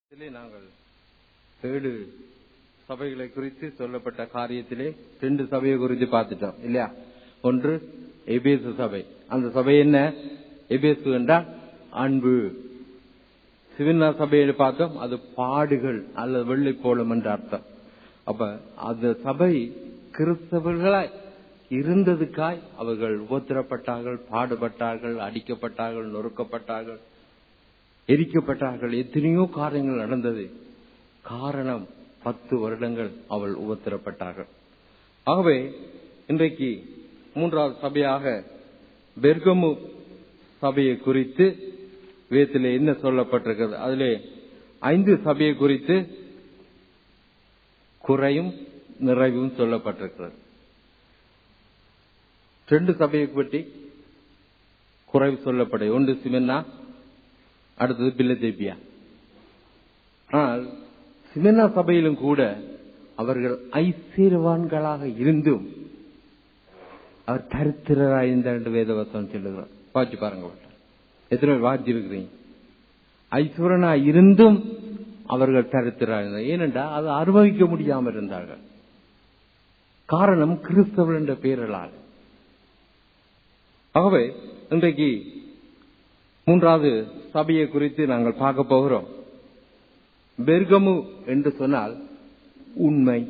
இதிலே நாங்கள் ஏழு சபைகளை குறித்து சொல்லப்பட்ட காரியத்திலே ரெண்டு சபையை குறித்து பார்த்துட்டோம் இல்லையா ஒன்று எபேசு சபை அந்த சபை என்ன எபேசு என்றால் அன்பு சிவனா சபையை பார்த்தோம் அது பாடுகள் அல்லது வெள்ளை போலம் என்ற அர்த்தம் அப்ப அந்த சபை கிறிஸ்தவர்களாய் இருந்ததுக்காய் அவர்கள் உபத்திரப்பட்டார்கள் பாடுபட்டார்கள் அடிக்கப்பட்டார்கள் நொறுக்கப்பட்டார்கள் எரிக்கப்பட்டார்கள் எத்தனையோ காரியங்கள் நடந்தது காரணம் பத்து வருடங்கள் அவள் உபத்திரப்பட்டார்கள் ஆகவே இன்றைக்கு மூன்றாவது சபையாக பெர்கமு சபையை குறித்து வேத்திலே என்ன சொல்லப்பட்டிருக்கிறது அதிலே ஐந்து சபையை குறித்து குறையும் நிறைவும் சொல்லப்பட்டிருக்கிறது ரெண்டு சபையை பற்றி குறைவு சொல்லப்பட ஒன்று சிமென்னா அடுத்தது பில்லதேபியா ஆனால் சிமென்னா சபையிலும் கூட அவர்கள் ஐசீர்வான்களாக இருந்தும் அவர் தரித்திரராக இருந்தார் என்று வேதவசம் சொல்லுகிறார் வாட்சி பாருங்க எத்தனை பேர் வாட்சி இருக்கிறீங்க ஐஸ்வரனா இருந்தும் அவர்கள் தரித்திரராக இருந்தார் ஏனென்றால் அதை அனுபவிக்க முடியாமல் இருந்தார்கள் காரணம் கிறிஸ்தவர்கள் என்ற பெயர்களால் ஆகவே இன்றைக்கு மூன்றாவது சபையை குறித்து நாங்கள் பார்க்க போகிறோம் பெர்கமு என்று சொன்னால் உண்மை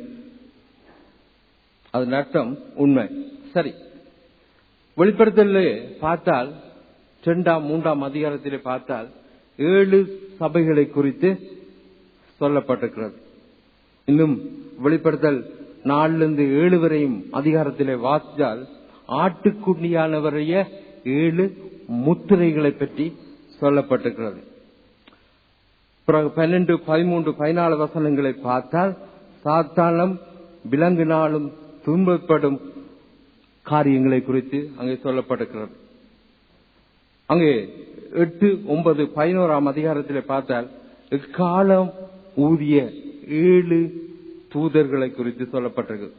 அதன் அர்த்தம் உண்மை சரி வெளிப்படுத்தலே பார்த்தால் இரண்டாம் மூன்றாம் அதிகாரத்திலே பார்த்தால் ஏழு சபைகளை குறித்து சொல்லப்பட்டிருக்கிறது இன்னும் வெளிப்படுத்தல் நாலிலிருந்து ஏழு வரையும் அதிகாரத்திலே வாசித்தால் ஆட்டுக்குண்டியானவரைய ஏழு முத்திரைகளை பற்றி சொல்லப்பட்டிருக்கிறது பிறகு பன்னெண்டு பதிமூன்று பதினாலு வசனங்களை பார்த்தால் சாத்தானம் விலங்கினாலும் துன்பப்படும் காரியங்களை குறித்து அங்கே சொல்லப்பட்டிருக்கிறது அங்கே எட்டு ஒன்பது பதினோராம் அதிகாரத்தில் பார்த்தால் எக்காலம் ஊதிய ஏழு தூதர்களை குறித்து சொல்லப்பட்டிருக்கு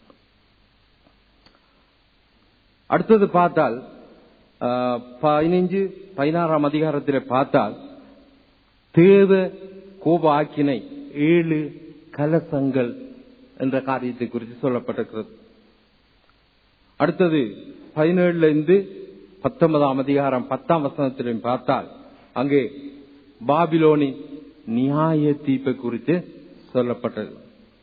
அடுத்தது பார்த்தால் பதினைஞ்சு பதினாறாம் அதிகாரத்தில் பார்த்தால் தேவ கோப ஆக்கினை ஏழு கலசங்கள் என்ற காரியத்தை குறித்து சொல்லப்பட்டிருக்கிறது அடுத்தது பதினேழுல இருந்து பத்தொன்பதாம் அதிகாரம் பத்தாம் வசனத்திலும் பார்த்தால் அங்கே பாபிலோனின் நியாய தீப்பை குறித்து சொல்லப்பட்டது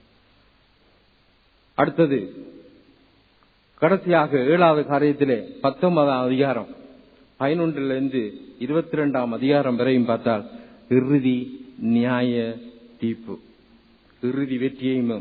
அடுத்தது கடைசியாக ஏழாவது காரியத்திலே பத்தொன்பதாம் அதிகாரம் பதினொன்றிலிருந்து இருபத்தி ரெண்டாம் அதிகாரம் வரையும் பார்த்தால் இறுதி நியாய தீர்ப்பு இறுதி வெற்றியையும்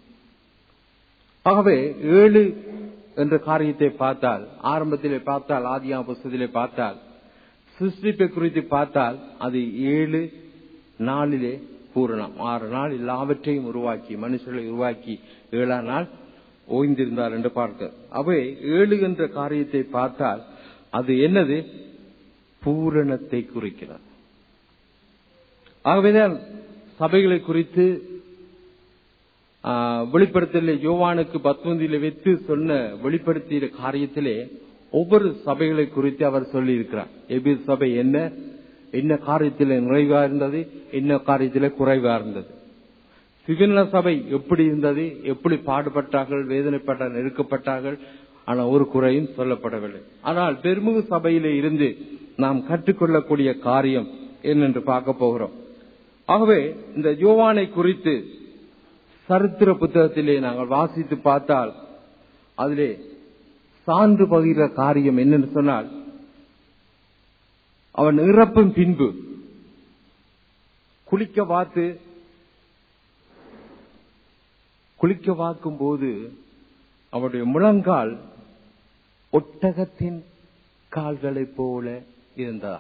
ஆகவே ஏழு என்ற காரியத்தை பார்த்தால் ஆரம்பத்திலே பார்த்தால் ஆதியா புஸ்தத்திலே பார்த்தால் சிருஷ்டிப்பை குறித்து பார்த்தால் அது ஏழு நாளிலே பூரணம் ஆறு நாள் எல்லாவற்றையும் உருவாக்கி மனுஷர்களை உருவாக்கி ஏழாம் நாள் ஓய்ந்திருந்தார் என்று பார்க்க அவை ஏழு என்ற காரியத்தை பார்த்தால் அது என்னது பூரணத்தை குறிக்கிறது ஆகவேதான் சபைகளை குறித்து வெளிப்படுத்தல யோவானுக்கு பத்மந்தியில வைத்து சொன்ன வெளிப்படுத்திய காரியத்திலே ஒவ்வொரு சபைகளை குறித்து அவர் சொல்லி இருக்கிறார் எபி சபை என்ன என்ன காரியத்தில் நிறைவா இருந்தது என்ன காரியத்தில் குறைவா இருந்தது சிவின சபை எப்படி இருந்தது எப்படி பாடுபட்டார்கள் வேதனைப்பட்டார்கள் நெருக்கப்பட்டார்கள் ஆனால் ஒரு குறையும் சொல்லப்படவில்லை ஆனால் பெருமுக சபையிலே இருந்து நாம் கற்றுக்கொள்ளக்கூடிய காரியம் என்னென்று பார்க்க போகிறோம் ஆகவே இந்த யோவானை குறித்து சரித்திர புத்தகத்திலே நாங்கள் வாசித்து பார்த்தால் அதிலே சான்று பகிர்ற காரியம் என்னன்னு சொன்னால் அவன் இறப்பும் பின்பு குளிக்க பார்த்து குளிக்க பார்க்கும் போது அவனுடைய முழங்கால் ஒட்டகத்தின் கால்களைப் போல இருந்ததா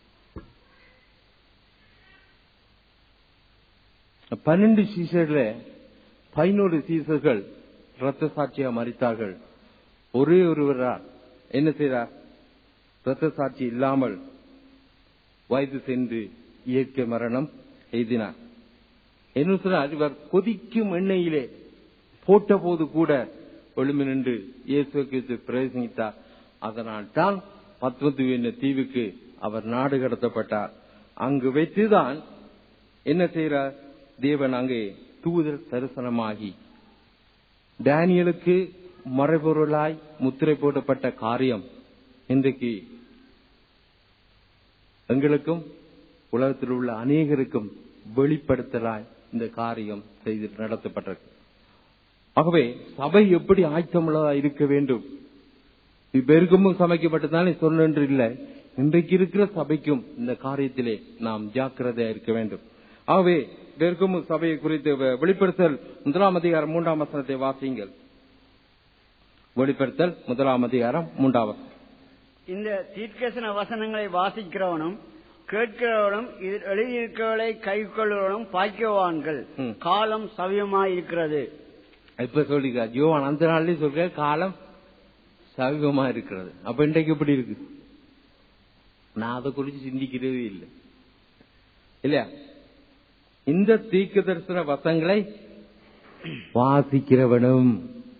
பன்னெண்டு சீசர்ல பதினோரு சீசர்கள் ரத்த சாட்சியா மறித்தார்கள் ஒரே ஒருவரார் என்ன செய்தார் ரத்த சாட்சி இல்லாமல் வயது சென்று இயற்கை மரணம் எய்தினார் என்ன சொன்னால் இவர் கொதிக்கும் எண்ணெயிலே போட்ட போது கூட ஒளிமி நின்று இயேசுக்கு பிரவேசித்தார் அதனால் தான் பத்மத்து என்ற தீவுக்கு அவர் நாடு கடத்தப்பட்டார் அங்கு வைத்துதான் என்ன செய்யறார் தேவன் அங்கே தூதர் தரிசனமாகி டேனியலுக்கு மறைபொருளாய் முத்திரை போடப்பட்ட காரியம் இன்றைக்கு எங்களுக்கும் உலகத்தில் உள்ள அநேகருக்கும் வெளிப்படுத்தலாய் இந்த காரியம் செய்து நடத்தப்பட்டிருக்கு ஆகவே சபை எப்படி ஆயத்தமுள்ளதா இருக்க வேண்டும் பெருக்கமும் சமைக்கப்பட்டதானே சொன்னென்று இல்லை இன்றைக்கு இருக்கிற சபைக்கும் இந்த காரியத்திலே நாம் ஜாக்கிரதையா இருக்க வேண்டும் ஆகவே பெருக்கமும் சபையை குறித்து வெ- வெளிப்படுத்தல் முதலாம் அதிகாரம் மூன்றாம் வசனத்தை வாசியுங்கள் வெளிப்படுத்தல் முதலாம் அதிகாரம் மூன்றாம் வசனம் இந்த தீர்க்கசன வசனங்களை வாசிக்கிறவனும் கேட்கிறவனும் இதில் எழுதியிருக்கிறவர்களை கைக்கொள்கிறவனும் பாக்கியவான்கள் ம். காலம் சவியமாயிருக்கிறது இப்ப சொல்லிருக்கா ஜோவான் அந்த நாள்லயே சொல்ற காலம் சமீபமா இருக்கிறது அப்ப இன்றைக்கு எப்படி இருக்கு நான் அதை குறித்து சிந்திக்கிறதே இல்லை இல்லையா இந்த தீர்க்க தரிசன வசங்களை வாசிக்கிறவனும்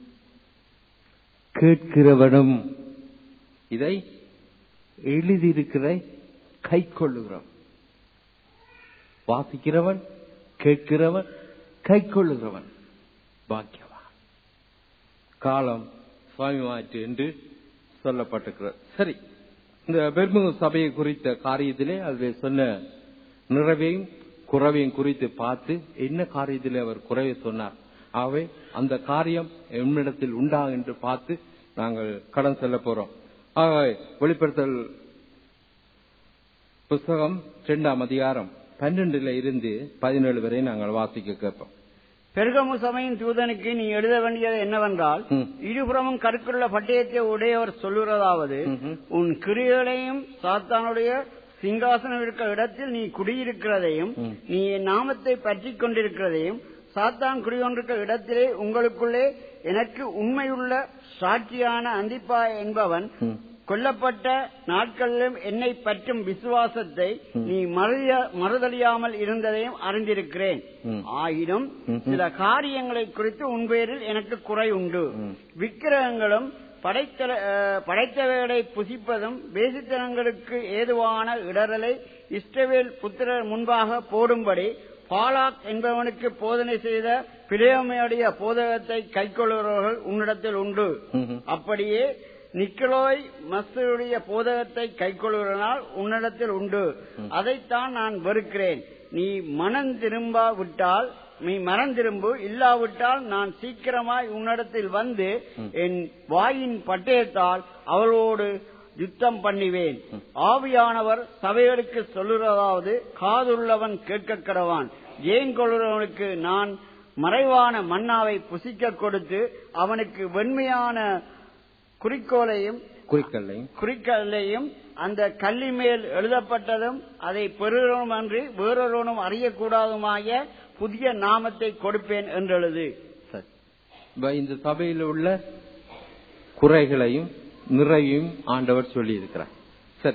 கேட்கிறவனும் இதை எழுதியிருக்கிற கை கொள்ளுகிறவன் வாசிக்கிறவன் கேட்கிறவன் கை கொள்ளுகிறவன் பாக்கியவான் காலம் சுவாமிமாற்று என்று சொல்லப்பட்டிருக்கிறது சரி இந்த பெர்முக சபையை குறித்த காரியத்திலே அதில் சொன்ன நிறைவையும் குறைவையும் குறித்து பார்த்து என்ன காரியத்திலே அவர் குறைவை சொன்னார் ஆகவே அந்த காரியம் என்னிடத்தில் உண்டா என்று பார்த்து நாங்கள் கடன் செல்ல போறோம் ஆகவே வெளிப்படுத்தல் புஸ்தகம் இரண்டாம் அதிகாரம் பன்னெண்டுல இருந்து பதினேழு வரை நாங்கள் வாசிக்க கேட்போம் பெருகமு சபையின் தூதனுக்கு நீ எழுத வேண்டியது என்னவென்றால் ம். இருபுறமும் கருக்குள்ள பட்டயத்தை உடையவர் சொல்லுறதாவது ம்ஹும். உன் கிரியைகளையும் சாத்தானுடைய சிங்காசனம் இருக்கிற இடத்தில் நீ குடியிருக்கிறதையும் ம். நீ என் நாமத்தை பற்றிக் கொண்டிருக்கிறதையும் சாத்தான் குடிகொண்டிருக்கிற இடத்திலே உங்களுக்குள்ளே எனக்கு உண்மையுள்ள சாட்சியான அந்திப்பா என்பவன் ம். கொல்லப்பட்ட நாட்களிலும் என்னை பற்றும் விசுவாசத்தை நீ மறதிய- மறுதலியாமல் இருந்ததையும் அறிந்திருக்கிறேன் ம். ஆயினும் ம்ஹும். சில காரியங்களை குறித்து உன் பேரில் எனக்கு குறை உண்டு ம். விக்கிரகங்களும் படைத்த அஹ், படைத்தவைகளை புசிப்பதும் வேசித்தனங்களுக்கு ஏதுவான இடரலை இஸ்ரவேல் புத்திரர் முன்பாக போடும்படி பாலாக் என்பவனுக்கு போதனை செய்த பிளேமையுடைய போதகத்தை கைக்கொள்கிறவர்கள் உன்னிடத்தில் உண்டு ம்ஹும். அப்படியே நிக்கலோய் மஸ்தருடைய போதகத்தை கைக்கொள்கிறனால் உன்னிடத்தில் உண்டு அதைத்தான் நான் வெறுக்கிறேன் நீ மனம் திரும்பாவிட்டால் நீ மனம் திரும்பு இல்லாவிட்டால் நான் சீக்கிரமாய் உன்னிடத்தில் வந்து என் வாயின் பட்டயத்தால் அவளோடு யுத்தம் பண்ணுவேன் ஆவியானவர் சபைகளுக்கு சொல்லுறதாவது காதுள்ளவன் கேட்க கடவான் ஏன் கொள்கிறவனுக்கு நான் மறைவான மன்னாவை புசிக்க கொடுத்து அவனுக்கு வெண்மையான குறிக்கோளையும் குறிக்கல்லையும் குறிக்கல்லையும் அந்த கல்லி மேல் எழுதப்பட்டதும் அதை பெறுகிறோம் அன்றி வேறொருவனும் அறியக்கூடாதுமாய புதிய நாமத்தை கொடுப்பேன் என்றெழுது சரி இப்ப இந்த சபையில் உள்ள குறைகளையும் நிறையும் ஆண்டவர் சொல்லி இருக்கிறார் சரி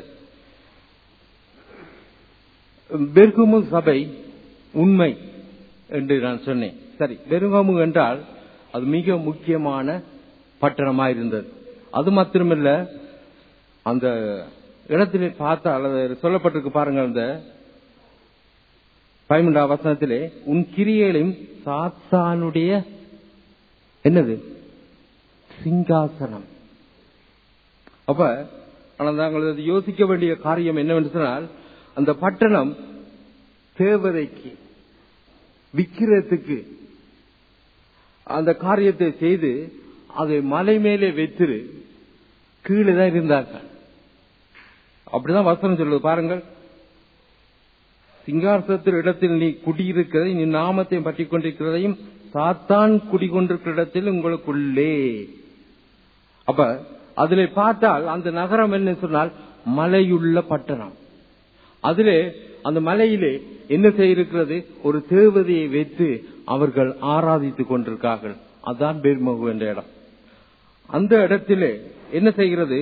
பெர்குமு சபை உண்மை என்று நான் சொன்னேன் சரி பெருங்கமு என்றால் அது மிக முக்கியமான பட்டணமா இருந்தது அது மாத்திரமல்ல அந்த இடத்திலே பார்த்தால் அது சொல்லப்பட்டிருக்கு பாருங்க அந்த பதிமூன்றாம் வசனத்திலே உன் கிரியைகளையும் சாத்தானுடைய என்னது சிங்காசனம் அப்ப ஆனா நாங்கள் அது யோசிக்க வேண்டிய காரியம் என்னவென்று சொன்னால் அந்த பட்டணம் தேவதைக்கு விக்கிரத்துக்கு அந்த காரியத்தை செய்து அதை மலை மேலே வைத்திரு கீழே தான் இருந்தார்கள் அப்படிதான் வசனம் சொல்லுது பாருங்கள் சிங்காசனத்தில் இடத்தில் நீ குடியிருக்கிறதை நீ நாமத்தை பற்றி கொண்டிருக்கிறதையும் சாத்தான் குடிகொண்டிருக்கிற இடத்தில் உங்களுக்குள்ளே அப்ப அதிலே பார்த்தால் அந்த நகரம் என்ன சொன்னால் மலையுள்ள பட்டணம் அதிலே அந்த மலையிலே என்ன செய்திருக்கிறது ஒரு தேவதையை வைத்து அவர்கள் ஆராதித்துக் கொண்டிருக்கார்கள் அதான் பெருமகு என்ற இடம் அந்த இடத்திலே என்ன செய்கிறது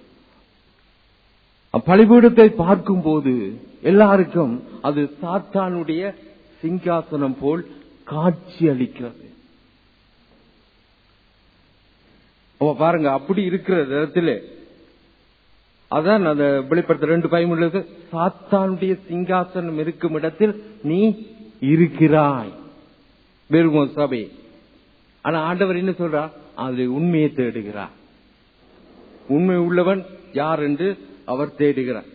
பலிபீடத்தை பார்க்கும் போது எல்லாருக்கும் அது சாத்தானுடைய சிங்காசனம் போல் காட்சி அளிக்கிறது அப்ப பாருங்க அப்படி இருக்கிற இடத்துல அதான் அந்த வெளிப்படுத்த ரெண்டு பயமுள்ளது சாத்தானுடைய சிங்காசனம் இருக்கும் இடத்தில் நீ இருக்கிறாய் பெருமோ சபை ஆனா ஆண்டவர் என்ன சொல்றார் அதில் உண்மையை தேடுகிறார் உண்மை உள்ளவன் யார் என்று அவர் தேடுகிறார்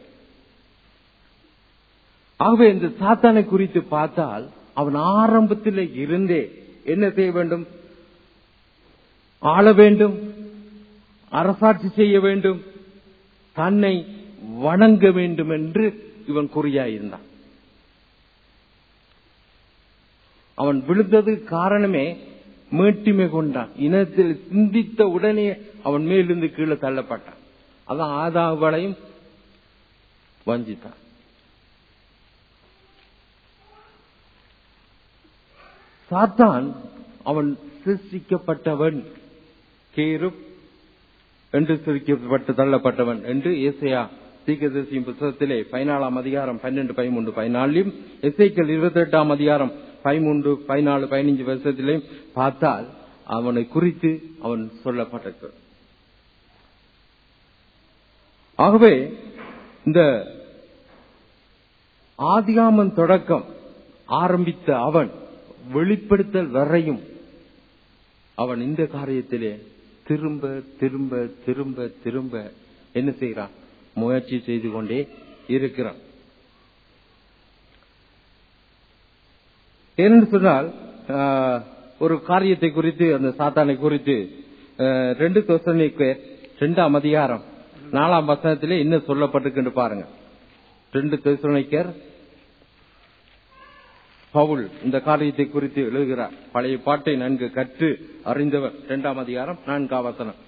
ஆகவே இந்த சாத்தானை குறித்து பார்த்தால் அவன் ஆரம்பத்தில் இருந்தே என்ன செய்ய வேண்டும் ஆள வேண்டும் அரசாட்சி செய்ய வேண்டும் தன்னை வணங்க வேண்டும் என்று இவன் குறியாயிருந்தான் அவன் விழுந்தது காரணமே மேட்டிமை கொண்டான் இனத்தில் சிந்தித்த உடனே அவன் மேலிருந்து கீழே தள்ளப்பட்டான் அதான் ஆதாவளையும் வஞ்சித்தான் சாத்தான் அவன் சிருஷ்டிக்கப்பட்டவன் கேருப் என்று சிரிக்கப்பட்டு தள்ளப்பட்டவன் என்று ஏசையா தீர்க்கதரிசியின் புத்தகத்திலே பதினாலாம் அதிகாரம் பன்னெண்டு பதிமூன்று பதினாலிலும் எஸ்ஐக்கள் இருபத்தி எட்டாம் அதிகாரம் பதிமூன்று பதினாலு பதினஞ்சு வருஷத்திலையும் பார்த்தால் அவனை குறித்து அவன் சொல்லப்பட்டிருக்கிறது ஆகவே இந்த ஆதிகாமன் தொடக்கம் ஆரம்பித்த அவன் வெளிப்படுத்தல் வரையும் அவன் இந்த காரியத்திலே திரும்ப திரும்ப திரும்ப திரும்ப என்ன செய்கிறான் முயற்சி செய்து கொண்டே இருக்கிறான் ஏனென்று சொன்னால் ஆஹ், ஒரு காரியத்தை குறித்து அந்த சாத்தானை குறித்து ஆஹ், ரெண்டு தோசனைக்கு ரெண்டாம் அதிகாரம் நாலாம் வசனத்திலே என்ன சொல்லப்பட்டிருக்கு பாருங்க ரெண்டு தோசனைக்கர் பவுல் இந்த காரியத்தை குறித்து எழுதுகிறார் பழைய பாட்டை நன்கு கற்று அறிந்தவர் இரண்டாம் அதிகாரம் நான்காம் வசனம்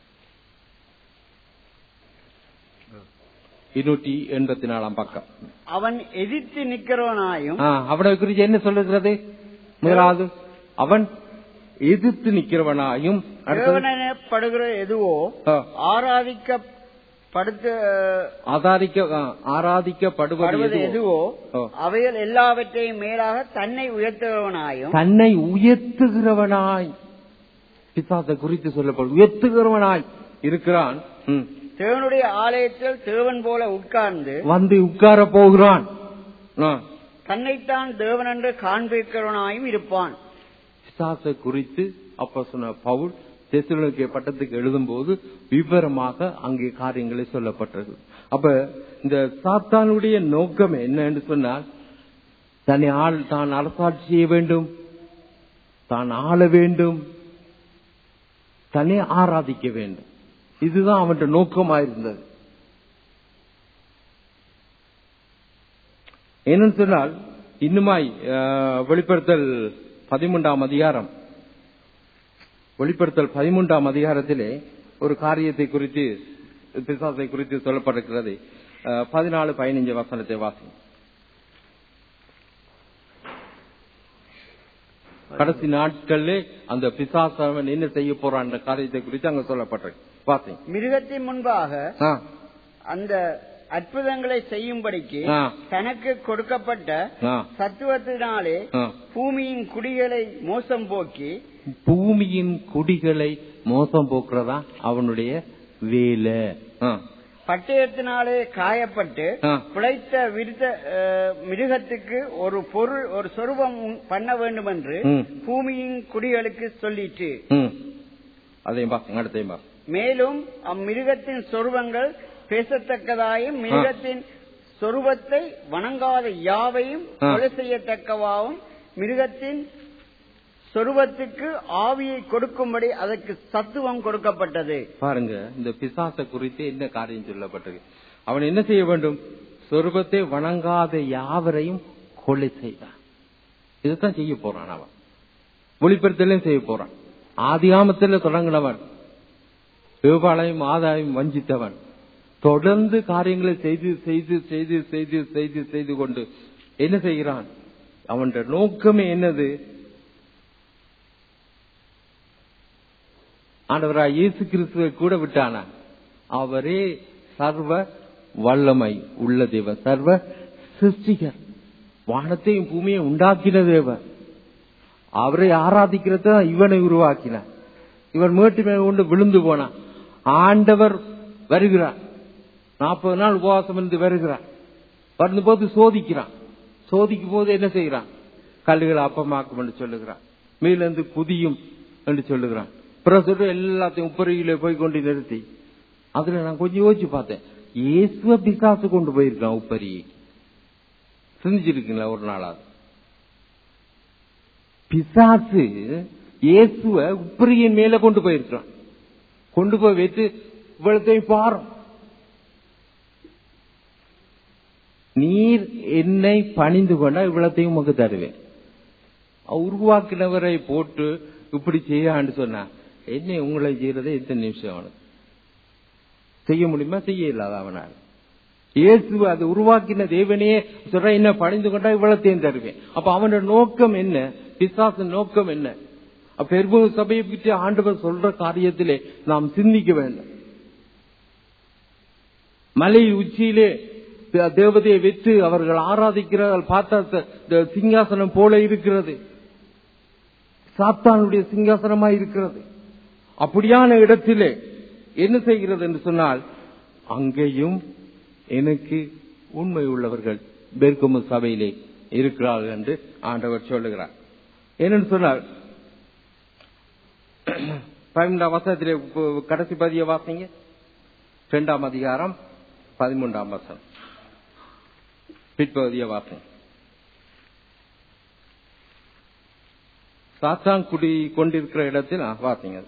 இருநூற்றி எண்பத்தி நாலாம் பக்கம் அவன் எதிர்த்து நிக்கிறவனாயும் ஆ, அவனை குறித்து என்ன சொல்லுகிறது முதலாவது அவன் எதிர்த்து நிக்கிறவனாயும் அடுத்தது, தேவனப்படுகிற எதுவோ ஆ, ஆராதிக்கப்படுத்த ஆதாரிக்க ஆ, ஆராதிக்கப்படுவது படுவது எதுவோ, எதுவோ ஓ. அவைகள் எல்லாவற்றையும் மேலாக தன்னை உயர்த்துகிறவனாயும் தன்னை உயர்த்துகிறவனாய் பிசாசை குறித்து சொல்லப்படும் உயர்த்துகிறவனாய் இருக்கிறான் ம். தேவனுடைய ஆலயத்தில் தேவன் போல உட்கார்ந்து வந்து உட்கார போகிறான் ஆ. தன்னைத்தான் தேவன் என்று காண்பிக்கிறவனாயும் இருப்பான் பிசாசை குறித்து அப்ப சொன்ன பவுல் தெசலோனிக்கே பட்டத்துக்கு எழுதும்போது விவரமாக அங்கே காரியங்களை சொல்லப்பட்டது அப்ப இந்த சாத்தானுடைய நோக்கம் என்ன என்று சொன்னால் தன்னை ஆள் தான் அரசாட்சி செய்ய வேண்டும் தான் ஆள வேண்டும் தன்னை ஆராதிக்க வேண்டும் இதுதான் அவன் நோக்கமாயிருந்தது என்னன்னு சொன்னால் இன்னுமாய் அஹ், வெளிப்படுத்தல் பதிமூன்றாம் அதிகாரம் வெளிப்படுத்தல் பதிமூன்றாம் அதிகாரத்திலே ஒரு காரியத்தை குறித்து பிசாசை குறித்து சொல்லப்பட்டிருக்கிறது அஹ், பதினாலு பதினைஞ்சு வசனத்தை வாசி கடைசி நாட்கள்ல அந்த பிசாசவன் என்ன செய்ய போறான் என்ற காரியத்தை குறித்து அங்க சொல்லப்பட்டிருக்கு வாசி மிருகத்தின் முன்பாக ஆ, அந்த அற்புதங்களை செய்யும்படிக்கு ஆ. தனக்கு கொடுக்கப்பட்ட ஆ, சத்துவத்தினாலே ஆ. பூமியின் குடிகளை மோசம் போக்கி பூமியின் குடிகளை மோசம் போக்குறதா அவனுடைய வேலை ஆ, பட்டயத்தினாலே காயப்பட்டு ஆ. பிழைத்த விருத்த அஹ், மிருகத்துக்கு ஒரு பொருள் ஒரு சொரூபம் உண்- பண்ண வேண்டும் என்று ம். பூமியின் குடிகளுக்கு சொல்லிற்று ம். அதையும் பா அடுத்தையும் பா மேலும் அம்மிருகத்தின் சொருபங்கள் பேசத்தக்கதாயும் மிருகத்தின் சொருபத்தை வணங்காத யாவையும் ஆ. கொலை செய்யத்தக்கவாவும் மிருகத்தின் சொருபத்துக்கு ஆவியை கொடுக்கும்படி அதற்கு சத்துவம் கொடுக்கப்பட்டது பாருங்க இந்த பிசாசை குறித்து என்ன காரியம் சொல்லப்பட்டது அவன் என்ன செய்ய வேண்டும் சொருபத்தை வணங்காத யாவரையும் கொலை செய்தான் இதுதான் செய்ய போறான் அவன் ஒளிப்படுத்தலையும் செய்ய போறான் ஆதிகாமத்தில் தொடங்கினவன் தேவாலயம் ஆதாயம் வஞ்சித்தவன் தொடர்ந்து காரியங்களை செய்து செய்து செய்து செய்து செய்து செய்து கொண்டு என்ன செய்கிறான் அவன் நோக்கமே என்னது ஆண்டவராய் இயேசு கிறிஸ்துவை கூட விட்டானா அவரே சர்வ வல்லமை உள்ள தேவன் சர்வ சிருஷ்டிகர் வானத்தையும் பூமியை உண்டாக்கின தேவன் அவரை ஆராதிக்கிறத இவனை உருவாக்கினார் இவன் மேட்டு மேல் கொண்டு விழுந்து போனான் ஆண்டவர் வருகிறார் நாற்பது நாள் உபவாசம் இருந்து வருகிறார் வரும்போது சோதிக்கிறான் சோதிக்கும் போது என்ன செய்கிறான் கல்லுகளை அப்பமாக்கும் என்று சொல்லுகிறான் மேலிருந்து குதியும் என்று சொல்லுகிறான் பிறகு சொல்ற எல்லாத்தையும் உப்பரியில போய் கொண்டு நிறுத்தி அதுல நான் கொஞ்சம் யோசிச்சு பார்த்தேன் இயேசுவ பிசாசு கொண்டு போயிருக்கான் உப்பரியை சிந்திச்சிருக்கீங்களா ஒரு நாளாவது பிசாசு இயேசுவ உப்பரியின் மேல கொண்டு போயிருக்கான் கொண்டு போய் வைத்து இவ்வளத்தையும் பாரும் நீர் என்னை பணிந்து கொண்டா இவ்வளத்தையும் உமக்கு தருவேன் உருவாக்கினவரை போட்டு இப்படி செய்யான்னு சொன்னா என்ன உங்களை செய்யறதே எத்தனை நிமிஷம் அவனுக்கு செய்ய முடியுமா செய்ய இல்லாத அவனால் இயேசு அது உருவாக்கின தேவனையே சொல்ற என்ன பணிந்து கொண்டா இவ்வளத்தையும் தருவேன் அப்ப அவனோட நோக்கம் என்ன பிசாசு நோக்கம் என்ன அப்ப பெரும்பு சபையை பற்றி ஆண்டவர் சொல்ற காரியத்திலே நாம் சிந்திக்க வேண்டும் மலை உச்சியிலே தேவதையை வெற்று அவர்கள் ஆராதிக்கிறார்கள் பார்த்தா சிங்காசனம் போல இருக்கிறது சாத்தானுடைய சிங்காசனமா இருக்கிறது அப்படியான இடத்திலே என்ன செய்கிறது என்று சொன்னால் அங்கேயும் எனக்கு உண்மை உள்ளவர்கள் பெருக்கமு சபையிலே இருக்கிறார்கள் என்று ஆண்டவர் சொல்லுகிறார் என்னன்னு சொன்னால் பதிமூன்றாம் வசனத்திலே கடைசி பதிய வாசிங்க இரண்டாம் அதிகாரம் பதிமூன்றாம் வசனம் பிற்பகுதிய வாசம் சாத்தான் குடி கொண்டிருக்கிற இடத்தில் வாசிங்க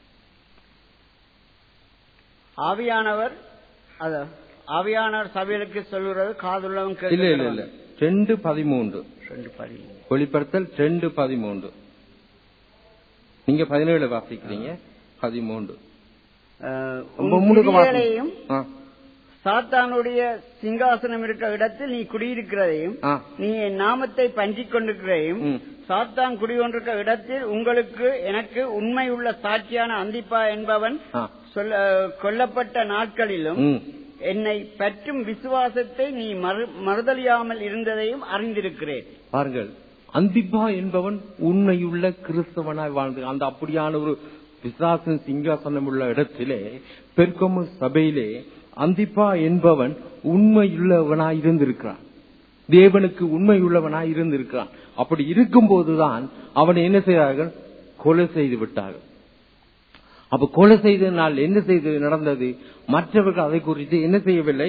ஆவியானவர் அத ஆவியானவர் சபைகளுக்கு சொல்லுறது காதுள்ளவன் இல்ல இல்ல இல்ல ரெண்டு பதிமூன்று ரெண்டு படி வெளிப்படுத்தல் ரெண்டு பதிமூன்று நீங்க பதினேழு வாசிக்கிறீங்க பதிமூன்று மூணுகளையும் சாத்தானுடைய சிங்காசனம் இருக்க இடத்தில் நீ குடியிருக்கிறதையும் நீ என் நாமத்தை பஞ்சிக் கொண்டிருக்கிறதையும் சாத்தான் குடிகொண்டிருக்க இடத்தில் உங்களுக்கு எனக்கு உண்மை உள்ள சாட்சியான அந்திப்பா என்பவன் கொல்லப்பட்ட நாட்களிலும் என்னை பற்றும் விசுவாசத்தை நீ மறுதலியாமல் இருந்ததையும் அறிந்திருக்கிறேன் பாருங்கள் அந்திப்பா என்பவன் உண்மையுள்ள கிறிஸ்தவனாய் வாழ்ந்து அந்த அப்படியான ஒரு பிசாசன் சிங்காசனம் உள்ள இடத்திலே பெருக்கமு சபையிலே அந்திப்பா என்பவன் உண்மையுள்ளவனாய் இருந்திருக்கிறான் தேவனுக்கு உண்மையுள்ளவனாய் இருந்திருக்கிறான் அப்படி இருக்கும்போதுதான் அவனை என்ன செய்தார்கள் கொலை செய்து விட்டார்கள் அப்ப கொலை செய்தனால் என்ன செய்து நடந்தது மற்றவர்கள் அதை குறித்து என்ன செய்யவில்லை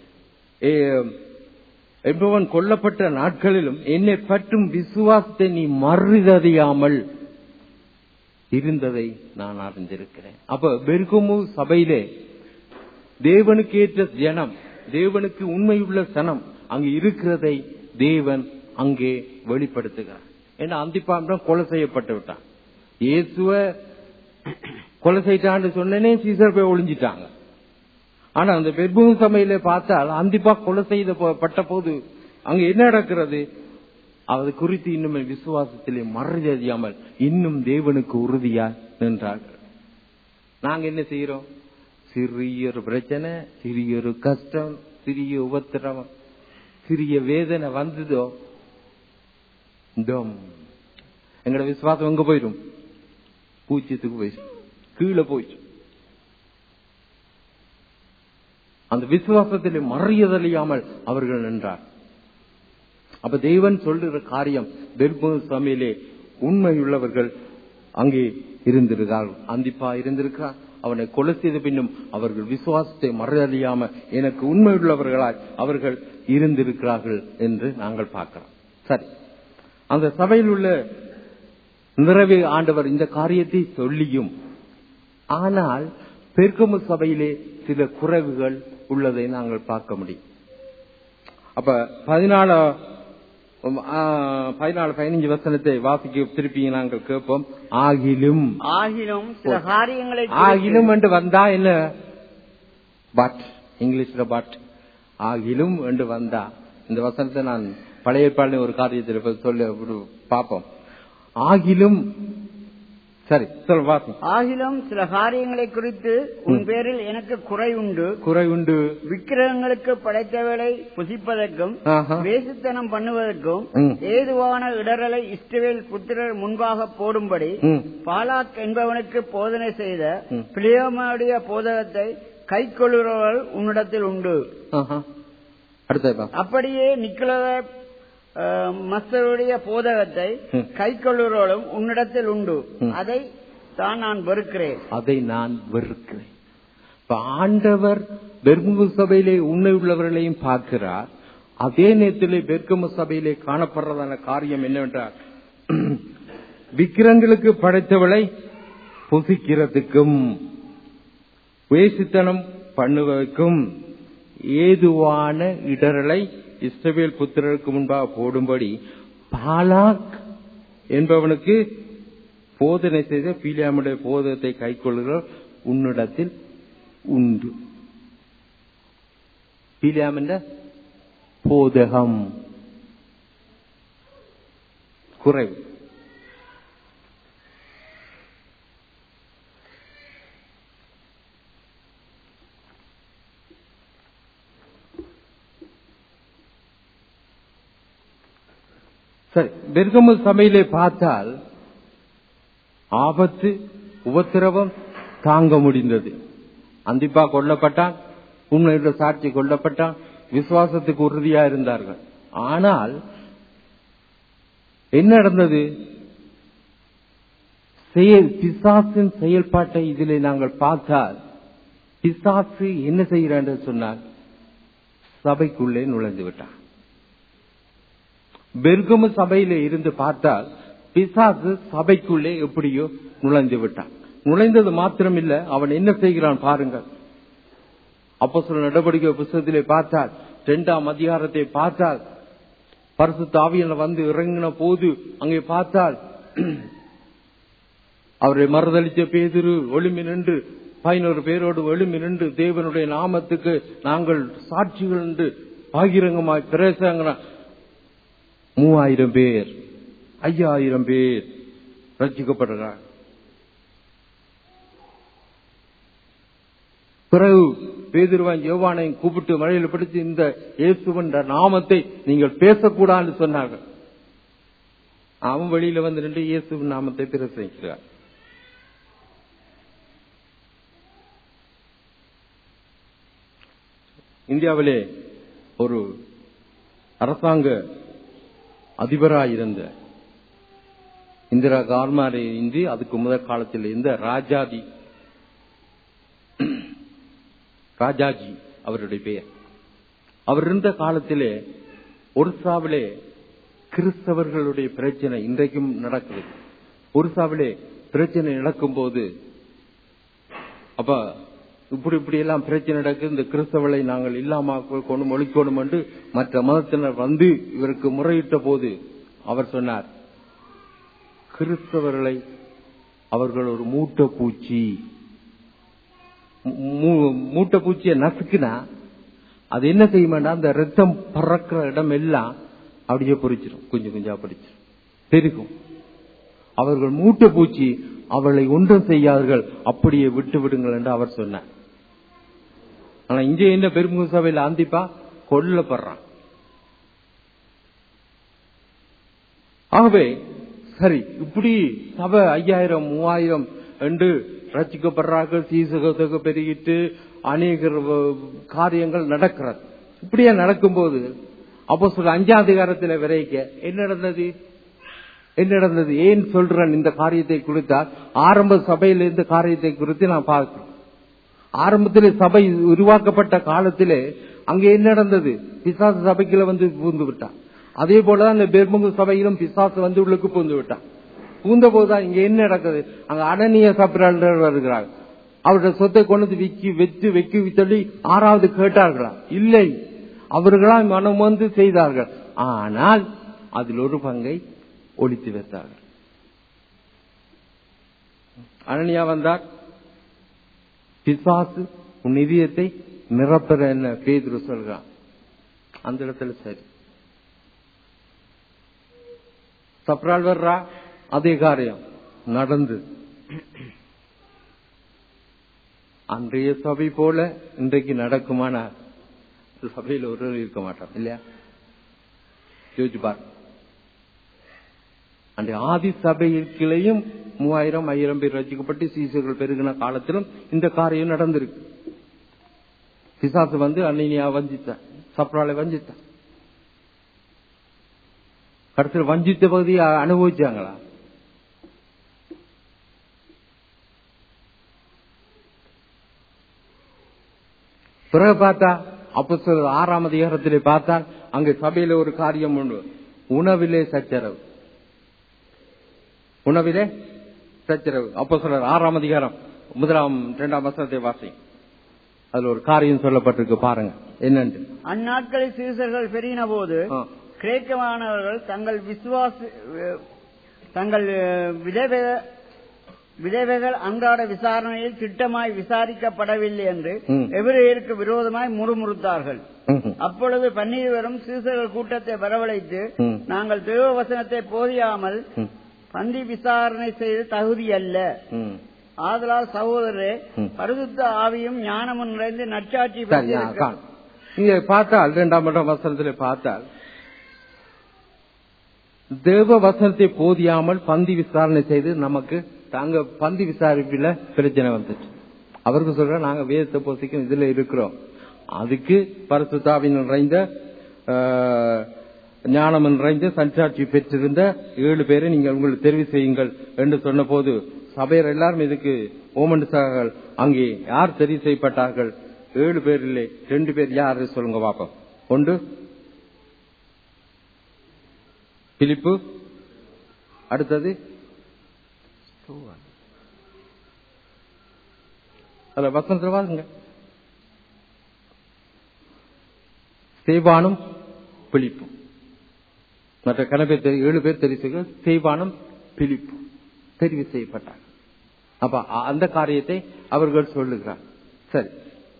என்பவன் கொல்லப்பட்ட நாட்களிலும் என்னை பற்றும் விசுவாசத்தை நீ மறுதறியாமல் இருந்ததை நான் அறிந்திருக்கிறேன் அப்ப பெருகுமு சபையிலே தேவனுக்கு ஏற்ற ஜனம் தேவனுக்கு உண்மையுள்ள சனம் அங்கு இருக்கிறதை தேவன் அங்கே வெளிப்படுத்துகிறார் ஏன்னா அந்திப்பாண்டம் கொலை செய்யப்பட்டு விட்டான் இயேசுவ கொலை செய்தான்னு சொன்னனே சீசர் போய் ஒளிஞ்சிட்டாங்க ஆனா அந்த பெர்பூம் சமையல பார்த்தால் அந்திப்பா கொலை செய்த பட்ட போது அங்க என்ன நடக்கிறது அது குறித்து இன்னும் விசுவாசத்திலே மறுதறியாமல் இன்னும் தேவனுக்கு உறுதியா நின்றார்கள் நாங்க என்ன செய்யறோம் சிறிய ஒரு பிரச்சனை சிறிய ஒரு கஷ்டம் சிறிய உபத்திரம் சிறிய வேதனை வந்ததோ தம் எங்கட விசுவாசம் எங்க போயிடும் பூச்சியத்துக்கு போயிடும் கீழே போயிடும் அந்த விசுவாசத்தில் மறியதலியாமல் அவர்கள் நின்றார் அப்ப தேவன் சொல்லுற காரியம் பெர்பு சமையலே உண்மையுள்ளவர்கள் அங்கே இருந்திருக்கார்கள் அந்திப்பா இருந்திருக்கிறார் அவனை கொலை செய்த பின்னும் அவர்கள் விசுவாசத்தை மறையறியாம எனக்கு உண்மையுள்ளவர்களாய் அவர்கள் இருந்திருக்கிறார்கள் என்று நாங்கள் பார்க்கிறோம் சரி அந்த சபையில் உள்ள நிறைவே ஆண்டவர் இந்த காரியத்தை சொல்லியும் ஆனால் பெருக்கமு சபையிலே சில குறைவுகள் உள்ளதை நாங்கள் பார்க்க முடியும் அப்ப பதினாலு பதினாலு பதினஞ்சு வசனத்தை வாசிக்க திருப்பி நாங்கள் கேட்போம் ஆகிலும் ஆகிலும் சில காரியங்களை ஆகிலும் என்று வந்தா என்ன பட் இங்கிலீஷ்ல பட் ஆகிலும் என்று வந்தா இந்த வசனத்தை நான் பழைய ஏற்பாடு ஒரு காரியத்தில் சொல்ல பார்ப்போம் ஆகிலும் சரி சொல் வாசி ஆகிலும் சில காரியங்களை குறித்து உன் பேரில் எனக்கு குறை உண்டு குறை உண்டு விக்கிரகங்களுக்கு படைத்தவளை புசிப்பதற்கும் ஆஹா. வேசித்தனம் பண்ணுவதற்கும் ம். ஏதுவான இடரலை இஸ்ரவேல் புத்திரர் முன்பாக போடும்படி ம். பாலாக் என்பவனுக்கு போதனை செய்த ம். பிளியோமுடைய போதகத்தை கைக்கொள்கிறவர்கள் உன்னிடத்தில் உண்டு ஆஹா. அடுத்தது பா. அப்படியே நிக்கலத அஹ், மஸ்தருடைய போதகத்தை ம். கை கொள்ளுறோளும் உன்னிடத்தில் உண்டு ம். அதை தான் நான் வெறுக்கிறேன் அதை நான் வெறுக்கிறேன் இப்ப ஆண்டவர் பெர்முகு சபையிலே உண்மை உள்ளவர்களையும் பார்க்கிறார் அதே நேரத்திலே பெர்கமு சபையிலே காணப்படுறதான காரியம் என்னவென்றால் விக்கிரங்களுக்கு படைத்தவளை புசிக்கிறதுக்கும் வேசித்தனம் பண்ணுவதற்கும் ஏதுவான இடரலை இஸ்ரவேல் புத்திரருக்கு முன்பாக போடும்படி பாலாக் என்பவனுக்கு போதனை செய்த பீலியாமுடைய போதத்தை கைக்கொள்கிற உன்னிடத்தில் உண்டு பீலியாமின் போதகம் குறைவு சரி பெர்கமு சபையிலே பார்த்தால் ஆபத்து உபத்திரவம் தாங்க முடிந்தது அந்திப்பா கொல்லப்பட்டான் உண்மையுள்ள சாட்சி கொல்லப்பட்டான் விசுவாசத்துக்கு உறுதியா இருந்தார்கள் ஆனால் என்ன நடந்தது செயல் பிசாசின் செயல்பாட்டை இதிலே நாங்கள் பார்த்தால் பிசாசு என்ன செய்கிறான் என்று சொன்னால் சபைக்குள்ளே நுழைந்து விட்டான் பெர்கமு சபையில இருந்து பார்த்தால் பிசாசு சபைக்குள்ளே எப்படியோ நுழைந்து விட்டான் நுழைந்தது மாத்திரமில்ல அவன் என்ன செய்கிறான் பாருங்கள் அப்போ சில நடவடிக்கை புத்தகத்திலே பார்த்தால் இரண்டாம் அதிகாரத்தை பார்த்தால் பரிசு தாவியல வந்து இறங்கின போது அங்கே பார்த்தால் அவரை மறுதளித்த பேதிரு ஒளிமி நின்று பதினோரு பேரோடு ஒளிமி நின்று தேவனுடைய நாமத்துக்கு நாங்கள் சாட்சிகள் என்று பாகிரங்கமாய் பிரேசங்க மூவாயிரம் பேர் ஐயாயிரம் பேர் ரட்சிக்கப்படுகிறார் பிறகு பேதிருவான் யோவானையும் கூப்பிட்டு மழையில் பிடித்து இந்த இயேசுவன் நாமத்தை நீங்கள் பேசக்கூடாதுன்னு சொன்னார்கள் அவன் வெளியில வந்து நின்று இயேசுவின் நாமத்தை பிரசங்கிக்கிறார் இந்தியாவிலே ஒரு அரசாங்க அதிபராயிருந்த இந்திரா கார்மாரே இன்றி அதுக்கு முதல் காலத்தில் இருந்த ராஜாதி ராஜாஜி அவருடைய பெயர் அவர் இருந்த காலத்திலே ஒரிசாவிலே கிறிஸ்தவர்களுடைய பிரச்சனை இன்றைக்கும் நடக்குது ஒரிசாவிலே பிரச்சனை நடக்கும் போது அப்ப இப்படி இப்படி எல்லாம் பிரச்சனை நடக்குது இந்த கிறிஸ்தவர்களை நாங்கள் இல்லாம கொண்டு ஒழிக்கணும் என்று மற்ற மதத்தினர் வந்து இவருக்கு முறையிட்ட போது அவர் சொன்னார் கிறிஸ்தவர்களை அவர்கள் ஒரு மூட்டை பூச்சி மூ- மூட்டை பூச்சியை நசுக்குனா அது என்ன செய்ய வேண்டாம் அந்த ரத்தம் பறக்கிற இடம் எல்லாம் அப்படியே பொறிச்சிடும் கொஞ்சம் கொஞ்சம் பொறிச்சிடும் பெருகும் அவர்கள் மூட்டை பூச்சி அவளை ஒன்றும் செய்யாதீர்கள் அப்படியே விட்டு விடுங்கள் என்று அவர் சொன்னார் ஆனா இங்கே என்ன பெருமுக சபையில் ஆந்திப்பா கொல்லப்படுறான் ஆகவே சரி இப்படி சபை ஐயாயிரம் மூவாயிரம் என்று ரசிக்கப்படுறார்கள் சீசகத்துக்கு பெருகிட்டு அநேக காரியங்கள் நடக்கிறது இப்படியே நடக்கும்போது அப்போ சொல்ல அஞ்சாம் அதிகாரத்தில் விரைக்க என்ன நடந்தது என்ன நடந்தது ஏன் சொல்றேன் இந்த காரியத்தை குறித்தால் ஆரம்ப சபையில் இந்த காரியத்தை குறித்து நான் பார்க்கிறேன் ஆரம்பத்திலே சபை உருவாக்கப்பட்ட காலத்திலே அங்கே என்ன நடந்தது பிசாசு சபைக்குள்ள வந்து பூந்து விட்டான் அதே போலதான் இந்த பெர்முகு சபையிலும் பிசாசு வந்து உள்ளுக்கு பூந்து விட்டான் பூந்த போதுதான் இங்க என்ன நடக்குது அங்க அனனிய சப்ரால் வருகிறார் அவருடைய சொத்தை கொண்டு வந்து விக்கி வச்சு வைக்கி சொல்லி ஆறாவது கேட்டார்களா இல்லை அவர்களா மனம் வந்து செய்தார்கள் ஆனால் அதில் ஒரு பங்கை ஒழித்து வைத்தார்கள் அனனியா வந்தார் பிசாசு உன் நிதியத்தை நிரப்புற என்ன பேதுரு சொல்றான் அந்த இடத்துல சரி சப்ரால் வர்றா அதே காரியம் நடந்து அன்றைய சபை போல இன்றைக்கு நடக்குமானா சபையில் ஒருவர் இருக்க மாட்டான் இல்லையா யோசிச்சு பாரு அந்த ஆதி சபையிலையும் மூவாயிரம் ஐயாயிரம் பேர் ரசிக்கப்பட்டு சீசர்கள் பெருகின காலத்திலும் இந்த காரியம் நடந்திருக்கு பிசாசு வந்து அன்னையா வஞ்சித்தான் சப்ராலை வஞ்சித்தான் கடைசியில் வஞ்சித்த பகுதியை அனுபவிச்சாங்களா பிறகு பார்த்தா அப்போ ஆறாம் அதிகாரத்திலே பார்த்தால் அங்கே சபையில ஒரு காரியம் உண்டு உணவிலே சச்சரவு உணவிலே சச்சரவு அப்போ சொல்ற ஆறாம் அதிகாரம் முதலாம் இரண்டாம் வசனத்தை வாசி அதுல ஒரு காரியம் சொல்லப்பட்டிருக்கு பாருங்க என்னன்னு அந்நாட்களில் சீசர்கள் பெருகின போது ஆ. கிரேக்கமானவர்கள் தங்கள் விசுவாச தங்கள் அஹ், விதவை விதவைகள் அன்றாட விசாரணையில் திட்டமாய் விசாரிக்கப்படவில்லை என்று ம். எபிரேயருக்கு விரோதமாய் முறுமுறுத்தார்கள் ம்ஹும். அப்பொழுது பன்னீர்வரும் சீசர்கள் கூட்டத்தை வரவழைத்து ம். நாங்கள் தேவ வசனத்தை போதியாமல் ம். பந்தி விசாரணை செய்து தகுதி அல்ல ம். ஆதலால் சகோதரரே ம். பரிசுத்த ஆவியும் ஞானமும் நிறைந்து நற்சாட்சி சரி, ஆ, பெற்றிருக்க- காண். இங்க பார்த்தால் இரண்டாம் மன்றம் வசனத்திலே பார்த்தால் தேவ வசனத்தை போதியாமல் பந்தி விசாரணை செய்து நமக்கு தாங்க பந்தி விசாரிப்பில பிரச்சனை வந்துச்சு அவருக்கு சொல்ற நாங்க வேதத்தை போசிக்கும் இதுல இருக்கிறோம் அதுக்கு பரிசுத்தாவின் நிறைந்த ஆ, ஞானம் நிறைந்த சஞ்சாட்சி பெற்றிருந்த ஏழு பேரை நீங்கள் உங்களுக்கு தெரிவு செய்யுங்கள் என்று சொன்ன போது சபையர் எல்லாரும் இதுக்கு ஓமன்சார்கள் அங்கே யார் தெரிவு செய்யப்பட்டார்கள் ஏழு பேரிலே ரெண்டு பேர் யாரு சொல்லுங்க பாப்போம் ஒன்று பிலிப்பு அடுத்தது அதுல வசனத்துல வாருங்க சேவானும் பிலிப்பும் மற்ற கணபேர் தெரி- ஏழு பேர் தெரிவு செய்ய சேவானும் பிலிப்பு தெரிவு செய்யப்பட்டார் அப்ப அ- அந்த காரியத்தை அவர்கள் சொல்லுகிறார் சரி